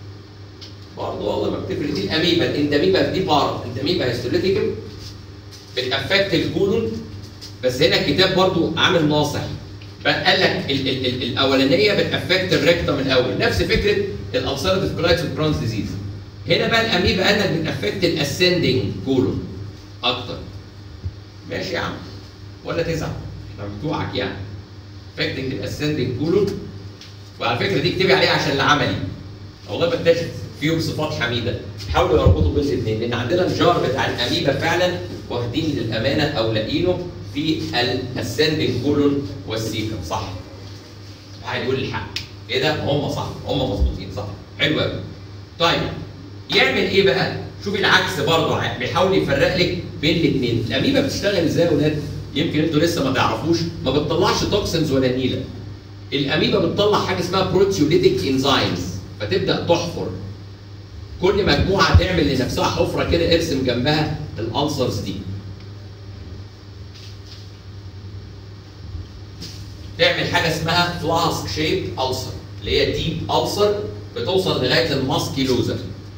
[SPEAKER 1] برضه والله ما بتفرق دي الاميبا الانداميبا دي بارت انداميبا هيستوليتيكال بتافكت الكولون بس هنا الكتاب برضه عامل ناصح بقى قال لك ال ال ال الاولانيه بتافكت الريكتم الاول نفس فكره الالسرتيف كولايتس والكرونز ديزيز هنا بقى الاميبا قال لك بتافكت الاسندنج كولون اكتر ماشي يا عم ولا تزعل احنا بتوعك يعني افكتنج الاسندنج كولون وعلى فكره دي اكتبي عليها عشان العملي والله بكتشف فيهم صفات حميده حاولوا يربطوا بين الاثنين لان عندنا الجار بتاع الاميبا فعلا واخدين للامانه او لاقينه في الاسندنج كولون والسيكم صح واحد يقول الحق ايه ده هم صح هم مظبوطين صح حلو قوي طيب يعمل ايه بقى شوف العكس برضه بيحاول يفرق لك بين الاثنين الاميبا بتشتغل ازاي يا ولاد يمكن انتوا لسه ما تعرفوش ما بتطلعش توكسنز ولا نيله الاميبا بتطلع حاجه اسمها بروتيوليتيك انزيمز فتبدا تحفر كل مجموعه تعمل لنفسها حفره كده ارسم جنبها الالسرز دي تعمل حاجه اسمها فلاسك شيب ألسر اللي هي ديب ألسر بتوصل لغايه الماسكيلوزا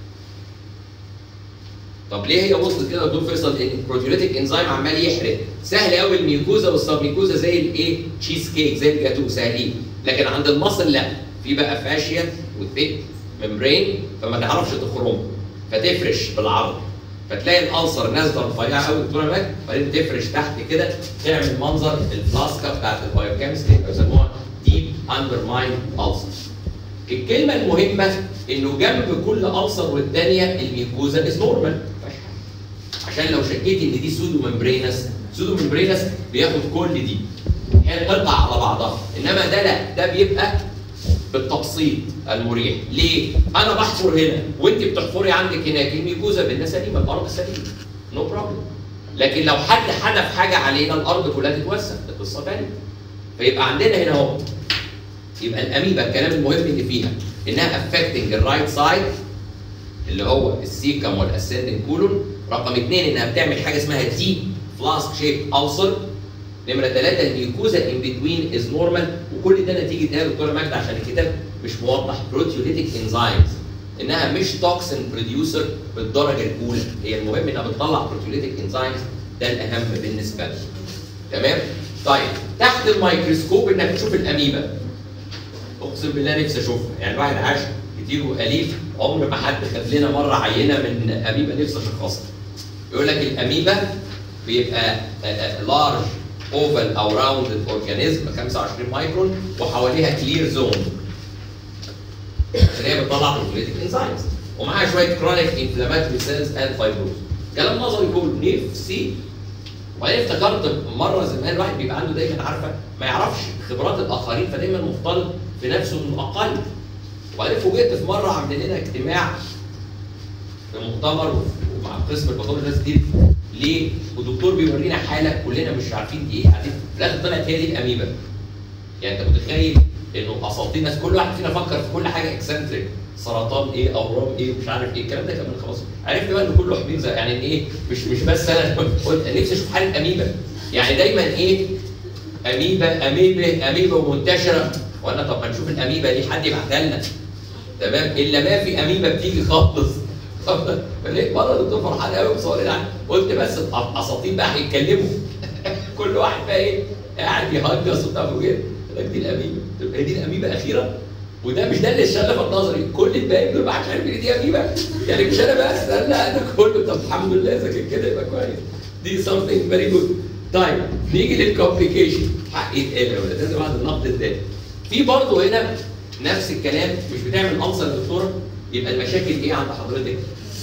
[SPEAKER 1] طب ليه هي وصلت كده يا دكتور فيصل لان البروتيوليتيك انزيم عمال يحرق سهل قوي الميوكوزا والسبميكوزا زي الايه تشيز كيك زي الجاتو سهلين لكن عند المصل لا في بقى فاشيا وثيك ممبرين فما تعرفش تخرم فتفرش بالعرض فتلاقي الالسر نازله رفيعه قوي دكتوره ماك وبعدين تفرش تحت كده تعمل منظر الفلاسكه بتاعت البايوكيمستري بيسموها ديب اندرماين السر الكلمه المهمه انه جنب كل السر والثانيه الميكوزا از نورمال عشان لو شكيت ان دي سودو ممبرينس سودو ممبرينس بياخد كل دي هي قطع على بعضها انما ده لا ده بيبقى بالتبسيط المريح ليه؟ انا بحفر هنا وانت بتحفري عندك هناك الميكوزا بالناس سليمه الارض سليمه نو no بروبلم لكن لو حد حدف حاجه علينا الارض كلها تتوسع ده قصه ثانيه فيبقى عندنا هنا اهو يبقى الاميبا الكلام المهم اللي فيها انها افكتنج الرايت سايد اللي هو السيكم والاسندنج كولون رقم اثنين انها بتعمل حاجه اسمها ديب فلاسك شيب ألسر نمره ثلاثه الميوكوزا ان بتوين از نورمال وكل ده نتيجه ايه يا دكتوره ماجده عشان الكتاب مش موضح بروتيوليتيك انزيمز انها مش توكسين بروديوسر بالدرجه الاولى هي المهم انها بتطلع بروتيوليتيك انزيمز ده الاهم بالنسبه لي تمام طيب تحت الميكروسكوب انك تشوف الاميبا اقسم بالله نفسي اشوفها يعني الواحد عاش كتير وقليل عمر ما حد خد لنا مره عينه من اميبا نفسي اشخصها يقول لك الاميبا بيبقى لارج اوفال او راوندد اورجانيزم 25 مايكرون وحواليها كلير زون اللي هي بتطلع بروتيوليتيك انزيمز ومعاها شويه كرونيك انفلاماتوري سيلز اند فايبروز كلام نظري كله نفسي وبعدين افتكرت مره زمان الواحد بيبقى عنده دايما عارفه ما يعرفش خبرات الاخرين فدايما مفترض في نفسه انه اقل وبعدين فوجئت في مره عاملين لنا اجتماع في مؤتمر ومع قسم الباثولوجي ناس كتير ليه؟ ودكتور بيورينا حاله كلنا مش عارفين دي ايه قاعدين في الاخر طلعت هي دي الاميبا. يعني انت متخيل انه اساطين ناس كل واحد فينا فكر في كل حاجه اكسنتريك سرطان ايه اورام ايه ومش عارف ايه الكلام ده كان من خلاص عرفت بقى ان كله حبيب يعني ان ايه مش مش بس انا قلت نفسي اشوف حاله اميبا يعني دايما ايه اميبا اميبا اميبا ومنتشره وانا طب ما نشوف الاميبا دي حد يبعتها لنا تمام الا ما في اميبا بتيجي خالص طب فلقيت مره دكتور فرحان قوي مصورين عنها قلت بس الاساطين بقى هيتكلموا كل واحد بقى ايه قاعد يهجص وبتاع وكده لك دي الاميبا طب هي دي الاميبا اخيرا وده مش ده اللي شغل نظري كل الباقي دول ما حدش عارف ان دي اميبا يعني مش انا بس لا لا ده كله طب الحمد لله اذا كان كده يبقى كويس دي something very good طيب نيجي للكومبليكيشن حق يتقال يا ولاد لازم بعد النقد التاني في برضه هنا نفس الكلام مش بتعمل انسر يا دكتوره يبقى المشاكل ايه عند حضرتك؟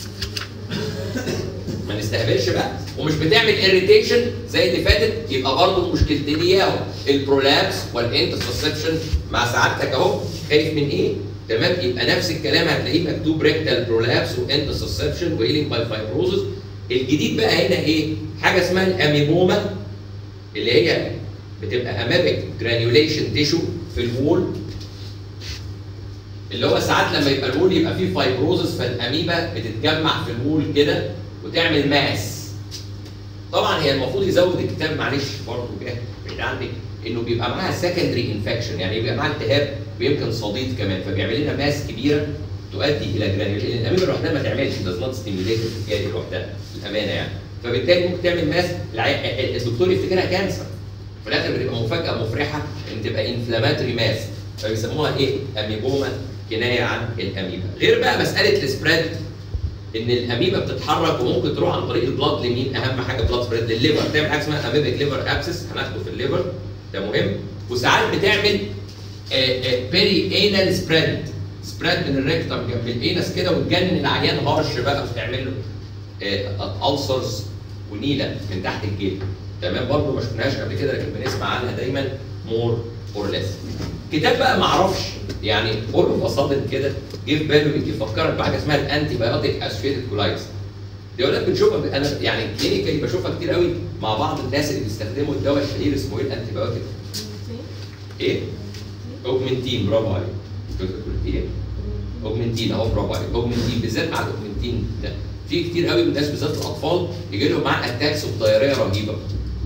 [SPEAKER 1] ما نستهبلش بقى ومش بتعمل اريتيشن زي اللي فاتت يبقى برضه المشكلتين اياهم البرولابس والانترسبشن مع سعادتك اهو خايف من ايه؟ تمام يبقى نفس الكلام هتلاقيه مكتوب ريكتال برولابس وانترسبشن وهيلينج باي فايبروزس الجديد بقى هنا ايه؟ حاجه اسمها الاميبوما اللي هي بتبقى امامك جرانيوليشن تيشو في الوول اللي هو ساعات لما يبقى الوول يبقى فيه فايبروزس فالاميبا بتتجمع في الوول كده وتعمل ماس طبعا هي المفروض يزود الكتاب معلش برضه كده بعيد عنك انه بيبقى معاها سكندري انفكشن يعني بيبقى معاها التهاب ويمكن صديد كمان فبيعمل لنا ماس كبيره تؤدي الى جرانيوليشن لان الاميبا لوحدها ما تعملش داز نوت ستيميوليت الحكايه دي لوحدها الامانه يعني فبالتالي ممكن تعمل ماس العي- الدكتور يفتكرها كانسر في الاخر بتبقى مفاجاه مفرحه ان تبقى انفلاماتوري ماس فبيسموها ايه؟ اميبوما كنايه عن الاميبا غير بقى مساله السبريد ان الاميبا بتتحرك وممكن تروح عن طريق البلاد لمين اهم حاجه بلاد سبريد للليفر تعمل حاجه اسمها اميبيك ليفر ابسس هناخده في الليفر ده مهم وساعات بتعمل بيري انال سبريد سبريد من الريكتم جنب الانس كده وتجنن العيان هرش بقى وتعمل له السرز ونيله من تحت الجلد تمام برضه ما شفناهاش قبل كده لكن بنسمع عنها دايما مور اور ليس كتاب بقى ما اعرفش يعني اول اوف صادم كده جه في باله يفكرك بحاجه اسمها الانتي بايوتيك اسوشيتد كولايتس دي اولاد بنشوفها انا يعني كلينيكالي بشوفها كتير قوي مع بعض الناس اللي بيستخدموا الدواء الشهير اسمه ايه الانتي بايوتيك ايه؟ اوجمنتين برافو عليك كنت قلت ايه؟ اوجمنتين اهو برافو عليك اوجمنتين بالذات مع الاوجمنتين ده في كتير قوي من الناس بالذات الاطفال يجي لهم معاه اتاكس وبطياريه رهيبه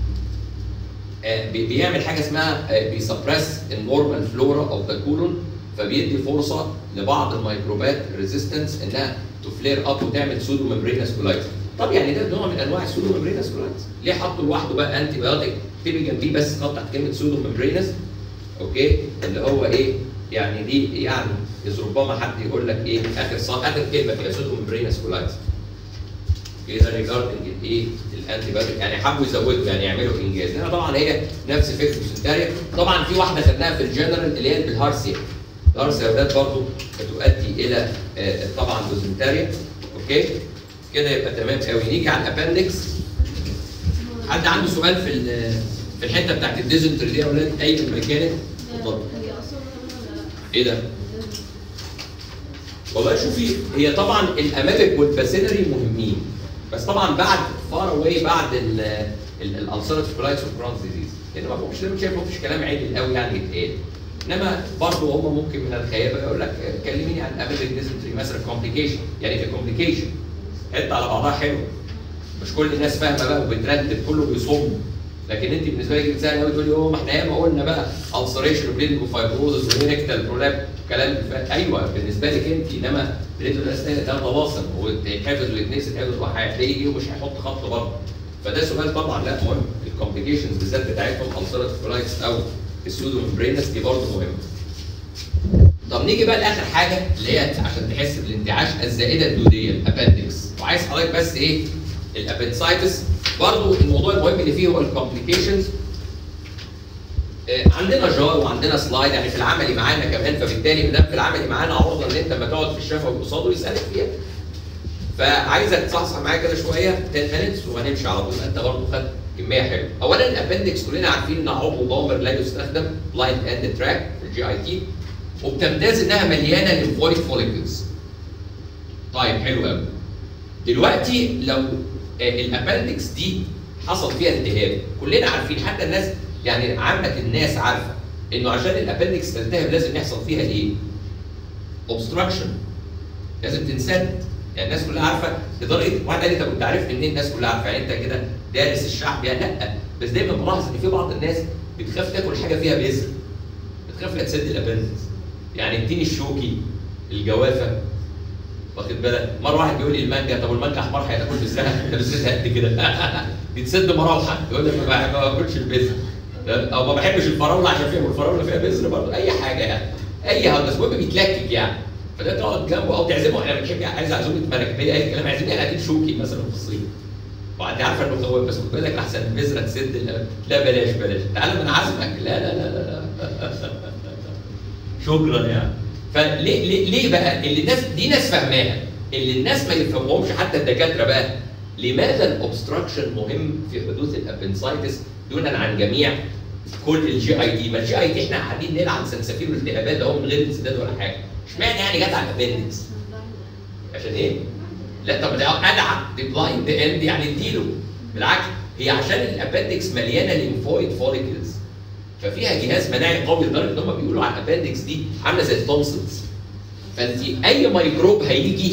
[SPEAKER 1] آه، بي- بيعمل حاجه اسمها آه، بيسبرس النورمال فلورا اوف ذا كولون فبيدي فرصه لبعض الميكروبات ريزيستنس انها تفلير اب وتعمل سودو ممبرينس كولايتس طب يعني ده نوع من انواع السودو ممبرينس كولايتس ليه حطوا لوحده بقى انتي بايوتيك اكتبي جنبيه بس خط تحت كلمه سودو ممبرينس اوكي اللي هو ايه يعني دي يعني إذ ربما حد يقول لك ايه اخر صح اخر كلمه فيها سودو ممبرينس كولايتس كده ريجاردنج الايه الانتي بايوتيك يعني حبوا يزودوا يعني يعملوا انجاز هنا طبعا هي نفس فكره السنتاريا طبعا في واحده خدناها في الجنرال اللي هي بالهارسيا الهارسيا يا ولاد برضه بتؤدي الى آه، طبعا دوزنتاريا اوكي كده يبقى تمام قوي نيجي على الابندكس حد عنده سؤال في ال- في الحته بتاعت الديزنتري دي يا ولاد اي ما كانت اتفضل
[SPEAKER 2] هي اصلا ولا لا؟
[SPEAKER 1] ايه ده؟ والله شوفي هي طبعا الامامك والباسيلري مهمين بس طبعا بعد فار اواي بعد الالسرتيف كولايتس والكرونز ديزيز لان ما فيهمش زي ما شايف ما فيش كلام عادل قوي يعني يتقال انما برضه هم ممكن من الخيابه يقول لك كلميني عن الامامك ديزنتري مثلا كومبليكيشن يعني كومبليكيشن حته على بعضها حلوه مش كل الناس فاهمه بقى وبترتب كله بيصم لكن انت بالنسبه لك سهل قوي تقولي اوه ما احنا ياما قلنا بقى السريشن وبليدنج وفايبروزس وريكتال برولاب كلام فات ايوه بالنسبه لك انت انما بليدنج ده ده تواصل ويتحفظ ويتنسي يتحفظ وهتلاقيه ومش هيحط خط برضه فده سؤال طبعا لا مهم الكومبليكيشنز بالذات بتاعتهم السرتيف كولايتس او السودو ممبرينس دي برضه مهمه طب نيجي بقى لاخر حاجه اللي هي عشان تحس بالانتعاش الزائده الدوديه الابندكس وعايز حضرتك بس ايه الابنسايتس برضو الموضوع المهم اللي فيه هو الكومبليكيشنز عندنا جار وعندنا سلايد يعني في العملي معانا كمان فبالتالي ما دام في العملي معانا عرضه ان انت لما تقعد في الشفا قصاده يسالك فيها فعايزك تصحصح معايا كده شويه 10 minutes وهنمشي على طول انت برضه خدت كميه حلوه اولا الابندكس كلنا عارفين انها عضو ضامر لا يستخدم بلايند اند تراك في الجي اي تي وبتمتاز انها مليانه ليمفويد فوليكلز طيب حلو قوي دلوقتي لو الابندكس دي حصل فيها التهاب كلنا عارفين حتى الناس يعني عامه الناس عارفه انه عشان الابندكس تلتهب لازم يحصل فيها ايه؟ اوبستراكشن لازم تنسد يعني الناس كلها عارفه لدرجه واحد قال لي طب انت عارف منين الناس كلها عارفه يعني انت كده دارس الشعب يعني لا بس دايما بلاحظ ان في بعض الناس بتخاف تاكل حاجه فيها بذر تخاف لا تسد الابندكس يعني التين الشوكي الجوافه واخد بالك مره واحد بيقول لي المانجا طب والمانجا احمر هياكل بذرها ده بذرتها قد كده دي تسد مراوحه يقول لك ما بح- ما باكلش البذر او ما بحبش الفراوله عشان فيها والفراوله فيها بذر برضه اي حاجه يعني اي حاجه بس المهم بيتلكك يعني فده تقعد جنبه او تعزمه احنا بنحب عايز عزومه ملك هي اي كلام عايزين يعني اكيد شوكي مثلا في الصين وانت عارفه انه خوف بس خد بالك احسن البذره تسد لا- لا بلاش بلاش تعالى انا عازمك لا لا لا لا, لا. شكرا يعني فليه ليه, ليه بقى اللي الناس دي ناس فاهماها اللي الناس ما يفهمهمش حتى الدكاتره بقى لماذا الاوبستراكشن مهم في حدوث الابنسايتس دونا عن جميع كل الجي اي دي ما الجي اي دي احنا قاعدين نلعب سلسفير والالتهابات اهو من غير انسداد ولا حاجه اشمعنى يعني جت على الابندكس عشان ايه؟ لا طب ده ادعى دي بلايند اند يعني اديله بالعكس هي عشان الابندكس مليانه ليمفويد فوليكلز ففيها جهاز مناعي قوي لدرجه ان هم بيقولوا على الابندكس دي عامله زي التونسلز فانت اي ميكروب هيجي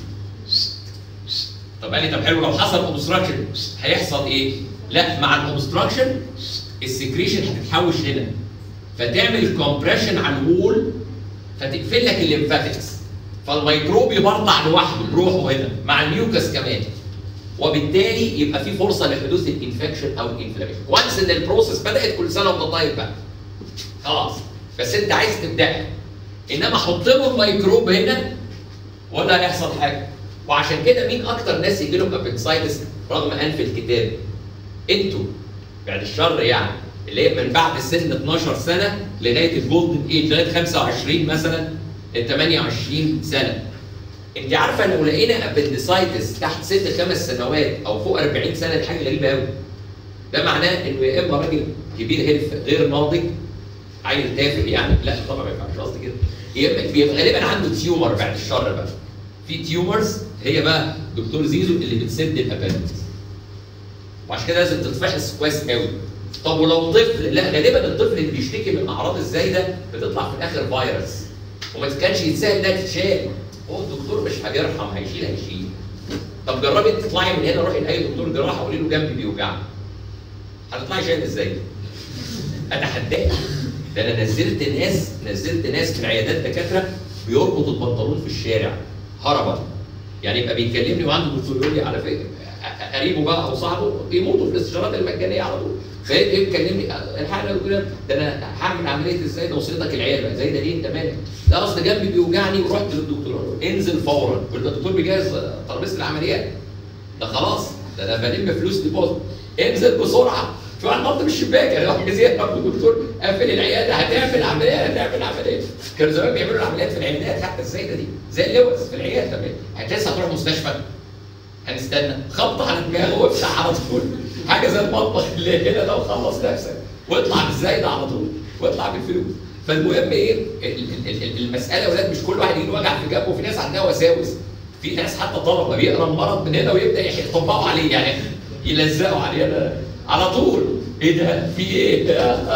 [SPEAKER 1] طب قال لي طب حلو لو حصل اوبستراكشن هيحصل ايه؟ لا مع الاوبستراكشن السكريشن هتتحوش هنا فتعمل كومبريشن على الوول فتقفل لك الليمفاتكس فالميكروب يبرطع لوحده بروحه هنا مع الميوكس كمان وبالتالي يبقى في فرصه لحدوث الانفكشن او الانفلاميشن وانس ان البروسيس بدات كل سنه وانت طيب بقى خلاص بس انت عايز تبداها انما حط له الميكروب هنا ولا هيحصل حاجه وعشان كده مين اكتر ناس يجي لهم ابنسايتس رغم ان في الكتاب انتوا بعد الشر يعني اللي هي من بعد سن 12 سنه لغايه الجولدن ايج لغايه 25 مثلا 28 سنه انت عارفه لو لقينا ابندسايتس تحت سن خمس سنوات او فوق 40 سنه دي حاجه غريبه قوي ده معناه انه يا اما راجل كبير هلف غير ناضج عيل تافه يعني لا طبعا ما ينفعش قصدي كده يا اما بيبقى غالبا عنده تيومر بعد الشر بقى في تيومرز هي بقى دكتور زيزو اللي بتسد الابندكس وعشان كده لازم تتفحص كويس قوي طب ولو طفل لا غالبا الطفل اللي بيشتكي من اعراض الزايده بتطلع في الاخر فيروس وما كانش يتسهل انها تتشال هو الدكتور مش هيرحم هيشيل هيشيل طب جربي انت تطلعي من هنا روحي لاي دكتور جراحه قولي له جنبي بيوجعني هتطلعي شايل ازاي؟ اتحداك ده انا نزلت ناس نزلت ناس من عيادات دكاتره بيربط البنطلون في الشارع هربا يعني يبقى بيكلمني وعنده دكتور يقول لي على فكره قريبه بقى او صاحبه يموتوا في الاستشارات المجانيه على طول فايه يكلمني الحقيقه يقول لي ده انا هعمل عمليه ازاي ده وصيتك العياده زي ده ليه انت مالك؟ لا اصل جنبي بيوجعني ورحت للدكتور انزل فورا قلت له الدكتور بيجهز ترابيزه العمليات ده خلاص ده انا بلم فلوس ديبوزيت انزل بسرعه في واحد نط من الشباك يعني واحد جزيره طب الدكتور قافل العياده هتعمل عمليه هتعمل عمليه كانوا زمان بيعملوا العمليات في العيادات حتى الزايده دي زي اللوز في العياده هتحس هتروح مستشفى هنستنى خبطه على دماغه وافتح على طول حاجه زي المطبخ اللي هنا ده وخلص نفسك واطلع بالزايده على طول واطلع بالفلوس فالمهم ايه ال- ال- ال- المساله يا ولاد مش كل واحد يجي له وجع في جنبه وفي ناس عندها وساوس في ناس حتى طلبه بيقرا المرض من هنا ويبدا يطبقوا عليه يعني يلزقوا عليه أنا على طول ايه ده في ايه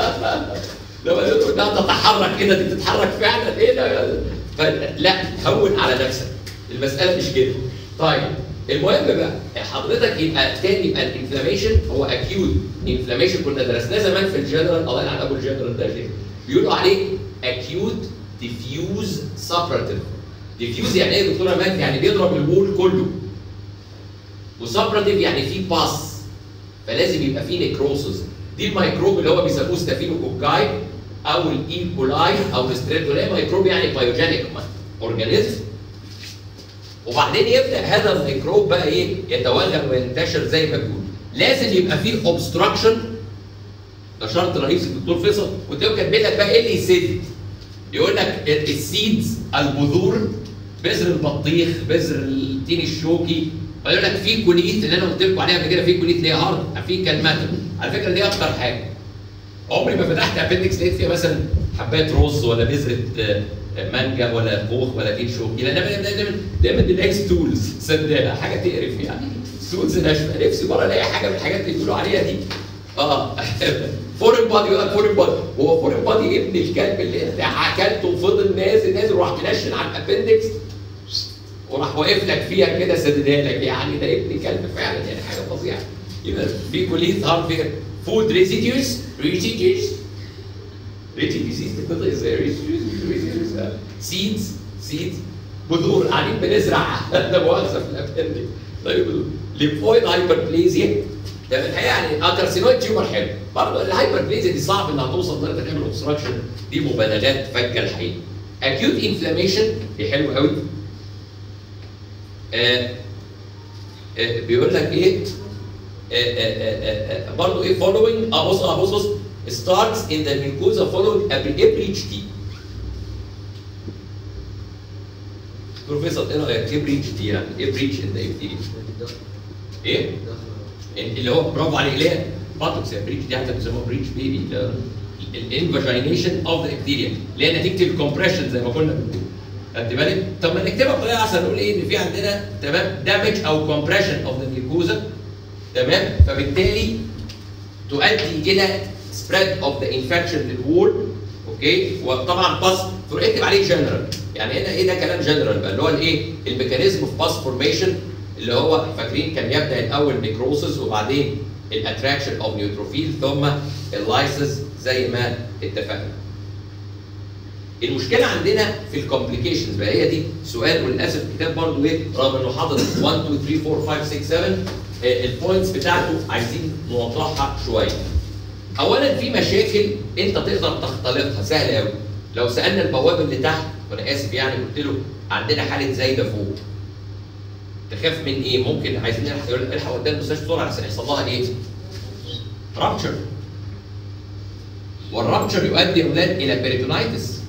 [SPEAKER 1] لما يقول انها تتحرك كده دي بتتحرك فعلا ايه ده فلا هون على نفسك المساله مش كده طيب المهم بقى حضرتك يبقى تاني يبقى الانفلاميشن هو اكيوت انفلاميشن كنا درسناه زمان في الجنرال الله يلعن ابو الجنرال ده شيء بيقولوا عليه اكيوت ديفيوز سابراتيف ديفيوز يعني ايه يا دكتوره مات يعني بيضرب الوول كله وسابراتيف يعني فيه باس فلازم يبقى فيه نيكروسس دي الميكروب اللي هو بيسموه ستافيلوكوكاي او الايكولاي او الستريبتولاي ميكروب يعني بايوجينيك اورجانيزم وبعدين يبدا هذا الميكروب بقى ايه يتوغل وينتشر زي ما بيقول لازم يبقى فيه اوبستراكشن ده شرط رئيسي الدكتور فيصل وتلاقيه كاتبين لك بقى ايه اللي يسد يقول لك السيدز البذور بذر البطيخ بذر التين الشوكي ويقول لك في كوليت اللي انا قلت لكم عليها قبل كده في كوليت اللي هي هارد في كلمات على فكره دي اكتر حاجه عمري ما فتحت ابندكس لقيت فيها مثلا حبات رز ولا بذره آه، مانجا ولا خوخ ولا تين شوكي لان دايما دايما دايما بنلاقي ستولز صدقها حاجه تقرف يعني ستولز ناشفه نفسي مره الاقي حاجه من الحاجات اللي بيقولوا عليها دي اه فورين بادي يقول لك فورين بادي هو فورين بادي ابن الكلب اللي انت اكلته وفضل نازل نازل وراح منشن على الابندكس وراح واقف لك فيها كده سددها لك يعني ده ابن كلب فعلا يعني حاجه فظيعه يبقى في كوليت هارد فيها فود ريزيديوز ريزيديوز ريتي ديزيز بتنطق ازاي؟ سيدز سيدز بذور قاعدين بنزرع لا مؤاخذه في الابندكس طيب بذور ليمفويد هايبربليزيا ده في الحقيقه يعني اه كارسينويد تيومر حلو برضه الهايبربليزيا دي صعب انها توصل لدرجه تعمل اوبستراكشن دي مبالغات فجه الحقيقه اكيوت انفلاميشن دي حلو قوي آه آه بيقول لك ايه آه آه آه آه برضه ايه following اه بص اه بص بص starts in the mucosa following a breach دي بروفيسور ايه رايك ايه بريتش دي يعني ايه بريتش ان ذا ايه اللي هو برافو عليك ليه باتوكس يا بريتش دي حتى بيسموها بريتش بيبي الانفاجينيشن اوف ذا ابتيريا اللي هي نتيجه الكومبريشن زي ما كنا بنقول خدت بالك؟ طب ما نكتبها بطريقه احسن نقول ايه ان في عندنا تمام دامج او كومبريشن اوف ذا ميكوزا تمام فبالتالي تؤدي الى سبريد اوف ذا انفكشن للوول اوكي وطبعا باس اكتب عليه جنرال يعني هنا ايه ده كلام جنرال بقى اللي هو الايه الميكانيزم اوف باس فورميشن اللي هو فاكرين كان يبدا الاول نيكروسس وبعدين الاتراكشن اوف نيوتروفيل ثم اللايسس زي ما اتفقنا المشكله عندنا في الكومبليكيشنز بقى هي دي سؤال وللاسف الكتاب برضه ايه رغم انه حاطط 1 2 3 4 5 6 7 البوينتس بتاعته عايزين نوضحها شويه اولا في مشاكل انت تقدر تختلقها سهل قوي لو سالنا البواب اللي تحت وانا اسف يعني قلت له عندنا حاله زايده فوق تخاف من ايه؟ ممكن عايزين نلحق يقول لك الحق قدام المستشفى بسرعه عشان يحصل لها ايه؟ رابتشر والرابتشر يؤدي يا اولاد الى بيريتونايتس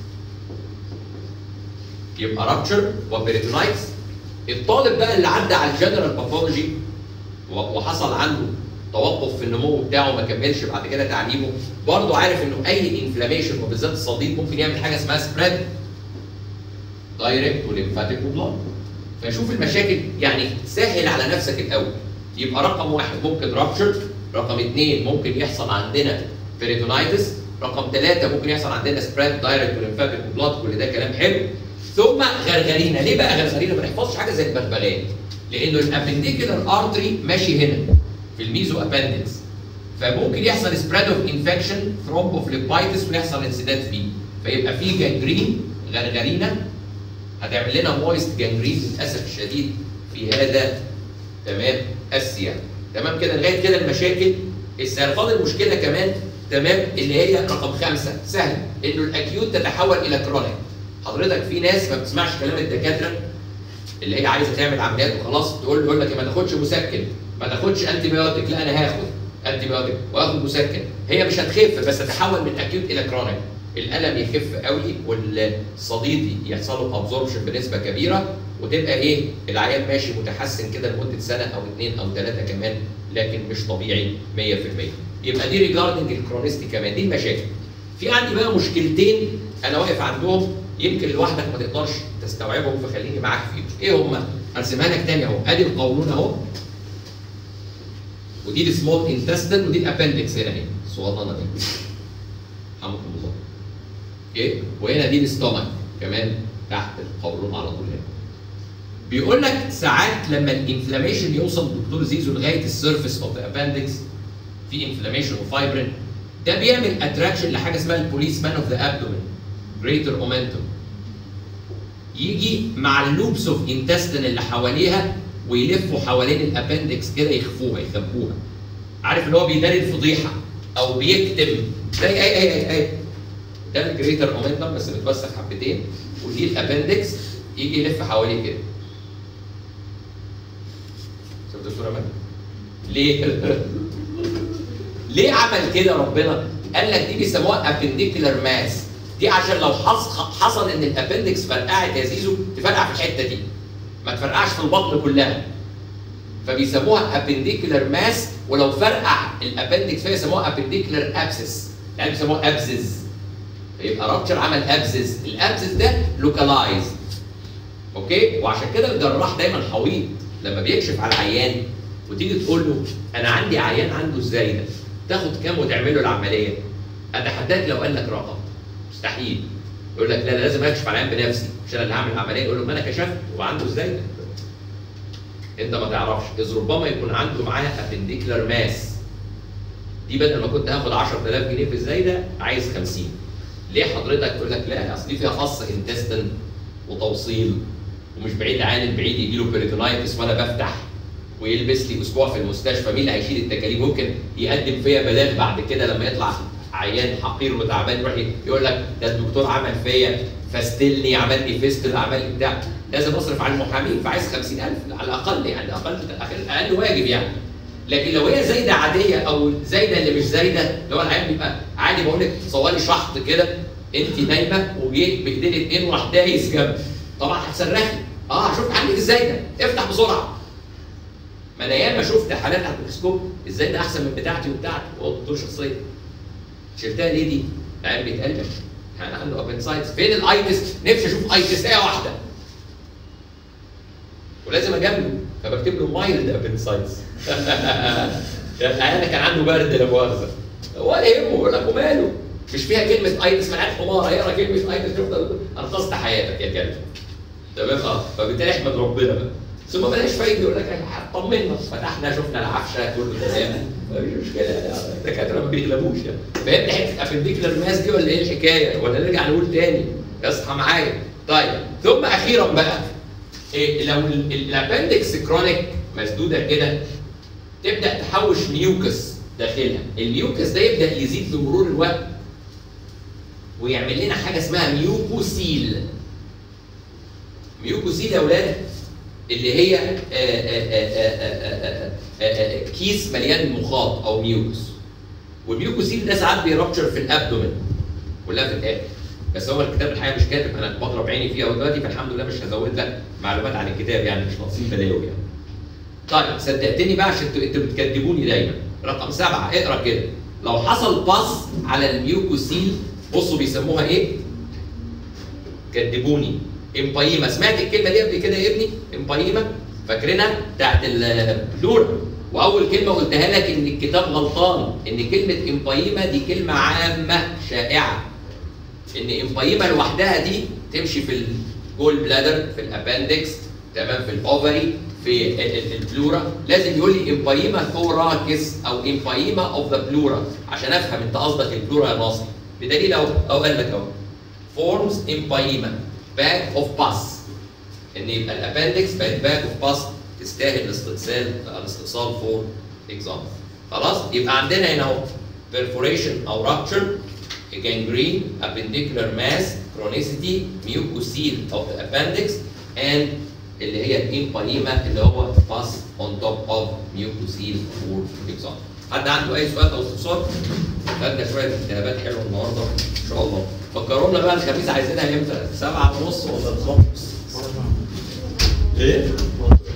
[SPEAKER 1] يبقى رابتشر وبيريتونايتس الطالب بقى اللي عدى على الجنرال باثولوجي وحصل عنده توقف في النمو بتاعه ما كملش بعد كده تعليمه برضه عارف انه اي انفلاميشن وبالذات الصديد ممكن يعمل حاجه اسمها سبريد دايركت وليمفاتيك وبلاد فشوف المشاكل يعني سهل على نفسك الاول يبقى رقم واحد ممكن رابشر رقم اثنين ممكن يحصل عندنا بيريتونايتس رقم ثلاثة ممكن يحصل عندنا سبريد دايركت وليمفاتيك وبلاد كل ده كلام حلو ثم غرغرينا ليه بقى غرغرينا ما نحفظش حاجه زي البغبغان لانه الابنديكولار ارتري ماشي هنا في الميزو ابندكس فممكن يحصل سبريد اوف انفكشن ثرومبوفليبايتس ويحصل انسداد فيه فيبقى في جانجرين غرغرينا هتعمل لنا مويست جانجرين للاسف الشديد في هذا تمام السياق تمام كده لغايه كده المشاكل السرطان المشكله كمان تمام اللي هي رقم خمسه سهل انه الاكيوت تتحول الى كرونيك حضرتك في ناس ما بتسمعش كلام الدكاتره اللي هي عايزه تعمل عمليات وخلاص تقول يقول لك ما تاخدش مسكن ما تاخدش انتي بيوتيك لا انا هاخد انتي بيوتيك واخد مسكن هي مش هتخف بس تتحول من اكيوت الى كرونيك الالم يخف قوي والصديد يحصل له ابزوربشن بنسبه كبيره وتبقى ايه العيان ماشي متحسن كده لمده سنه او اثنين او ثلاثه كمان لكن مش طبيعي 100% يبقى دي ريجاردنج الكرونيستي كمان دي المشاكل في عندي بقى مشكلتين انا واقف عندهم يمكن لوحدك ما تقدرش تستوعبهم فخليني معاك فيهم ايه هما ارسمها لك تاني اهو ادي القولون اهو ودي السمول انتستين ودي الابندكس هنا اهي الصغننه دي حمد الله اوكي وهنا دي الاستومك كمان تحت القولون على طول هنا بيقول لك ساعات لما الانفلاميشن يوصل دكتور زيزو لغايه السيرفيس اوف ذا ابندكس في انفلاميشن وفايبرين ده بيعمل اتراكشن لحاجه اسمها البوليس مان اوف ذا ابدومين جريتر اومنتوم يجي مع اللوبس اوف انتستين اللي حواليها ويلفوا حوالين الابندكس كده يخفوها يخبوها عارف اللي هو بيداري الفضيحه او بيكتم زي اي اي اي اي ده الجريتر اومنتوم بس متوسخ حبتين ودي الابندكس يجي يلف حواليه كده شوف دكتور امان ليه؟ ليه عمل كده ربنا؟ قال لك دي بيسموها ابنديكولار ماس دي عشان لو حص- حصل ان الابندكس فرقعت يا زيزو تفرقع في الحته دي ما تفرقعش في البطن كلها فبيسموها ابنديكولار ماس ولو فرقع الابندكس فيها يسموها ابنديكولار ابسس يعني بيسموها ابزز فيبقى رابتشر عمل ابزز الابزز ده لوكالايز اوكي وعشان كده الجراح دايما حويط لما بيكشف على العيان وتيجي تقول له انا عندي عيان عنده ازاي ده تاخد كام وتعمل له العمليه اتحداك لو قال لك رقم مستحيل يقول لك لا لا لازم اكشف على العيان بنفسي مش انا اللي هعمل العمليه يقول له ما انا كشفت وعنده ازاي ده انت ما تعرفش اذ ربما يكون عنده معاه ابنديكلر ماس دي بدل ما كنت هاخد 10000 جنيه في ازاي ده عايز 50 ليه حضرتك تقول لك لا اصل دي فيها خاص انتستن وتوصيل ومش بعيد عن البعيد يجي له بيريتونايتس وانا بفتح ويلبس لي اسبوع في المستشفى مين اللي هيشيل التكاليف ممكن يقدم فيا بلاغ بعد كده لما يطلع عيان حقير وتعبان يروح يقول لك ده الدكتور عمل فيا فاستلني عمل لي فيستل عمل لي بتاع لازم اصرف على المحامين فعايز 50000 على الاقل يعني اقل اقل واجب يعني لكن لو هي زايده عاديه او زايده اللي مش زايده اللي هو العيان بيبقى عادي بقول لك صوالي شحط كده انت نايمه وجه بايدين اتنين وراح دايس جنبي طبعا هتصرخي اه شوف عندك الزايده افتح بسرعه ما انا ياما شفت حالات على الميكروسكوب ازاي ده احسن من بتاعتي وبتاعتي هو دكتور شخصيه شلتها ليه دي؟ العيان بيتقلب يعني عنده ابنسايتس فين الايتس؟ نفسي اشوف ايتسايه واحده ولازم اجامله فبكتب له مايلد ابنسايتس يعني كان عنده برد لا مؤاخذه ولا يهمه يقول لك وماله مش فيها كلمه ايتس من عيال حمار هيقرا كلمه ايتس يفضل انقذت حياتك يا كلب تمام اه فبالتالي احمد ربنا بقى ثم بلاش فايده يقول لك طمنا فتحنا شفنا العفشه كله تمام مفيش مشكله الدكاتره ما بيغلبوش يعني فهمت حته ابنديكلر ماس دي ولا ايه الحكايه ولا نرجع نقول تاني اصحى معايا طيب ثم اخيرا بقى إيه لو الابندكس كرونيك مسدوده كده تبدا تحوش ميوكس داخلها الميوكس ده يبدا يزيد بمرور الوقت ويعمل لنا حاجه اسمها ميوكوسيل ميوكوسيل يا اولاد اللي هي آآ آآ آآ كيس مليان مخاط او ميوكس والميوكوسيل ده ساعات بيرابتشر في الابدومن كلها في الاخر بس هو الكتاب الحقيقه مش كاتب انا بضرب عيني فيها دلوقتي فالحمد لله مش هزود لك معلومات عن الكتاب يعني مش ناقصين بلاوي يعني. طيب صدقتني بقى عشان انتوا انتوا بتكذبوني دايما رقم سبعه اقرا كده لو حصل باص على الميوكوسيل بصوا بيسموها ايه؟ كذبوني امبايما سمعت الكلمه دي قبل كده يا ابني؟ امبايما فاكرينها بتاعت البلورا واول كلمه قلتها لك ان الكتاب غلطان ان كلمه امبايما دي كلمه عامه شائعه ان امبايما لوحدها دي تمشي في الجول بلادر في الابندكس تمام في الاوفري في البلورا لازم يقول لي امبايما ثوراكس او امبايما اوف ذا بلورا عشان افهم انت قصدك البلورا يا ناصر بدليل اهو اهو قال لك اهو فورمز امبايما باك اوف باس ان يبقى الابندكس بقت باك اوف باس تستاهل الاستئصال الاستئصال فور اكزامبل خلاص يبقى عندنا هنا اهو perforation او rupture gangrene appendicular mass chronicity mucocele of the appendix and اللي هي الامبايما اللي هو pass on top of mucocele for example حد عنده اي سؤال او استفسار؟ خدنا شويه التهابات حلوه النهارده ان شاء الله فكرونا بقى الخميس عايزينها امتى؟ سبعة ونص ولا 12 ايه؟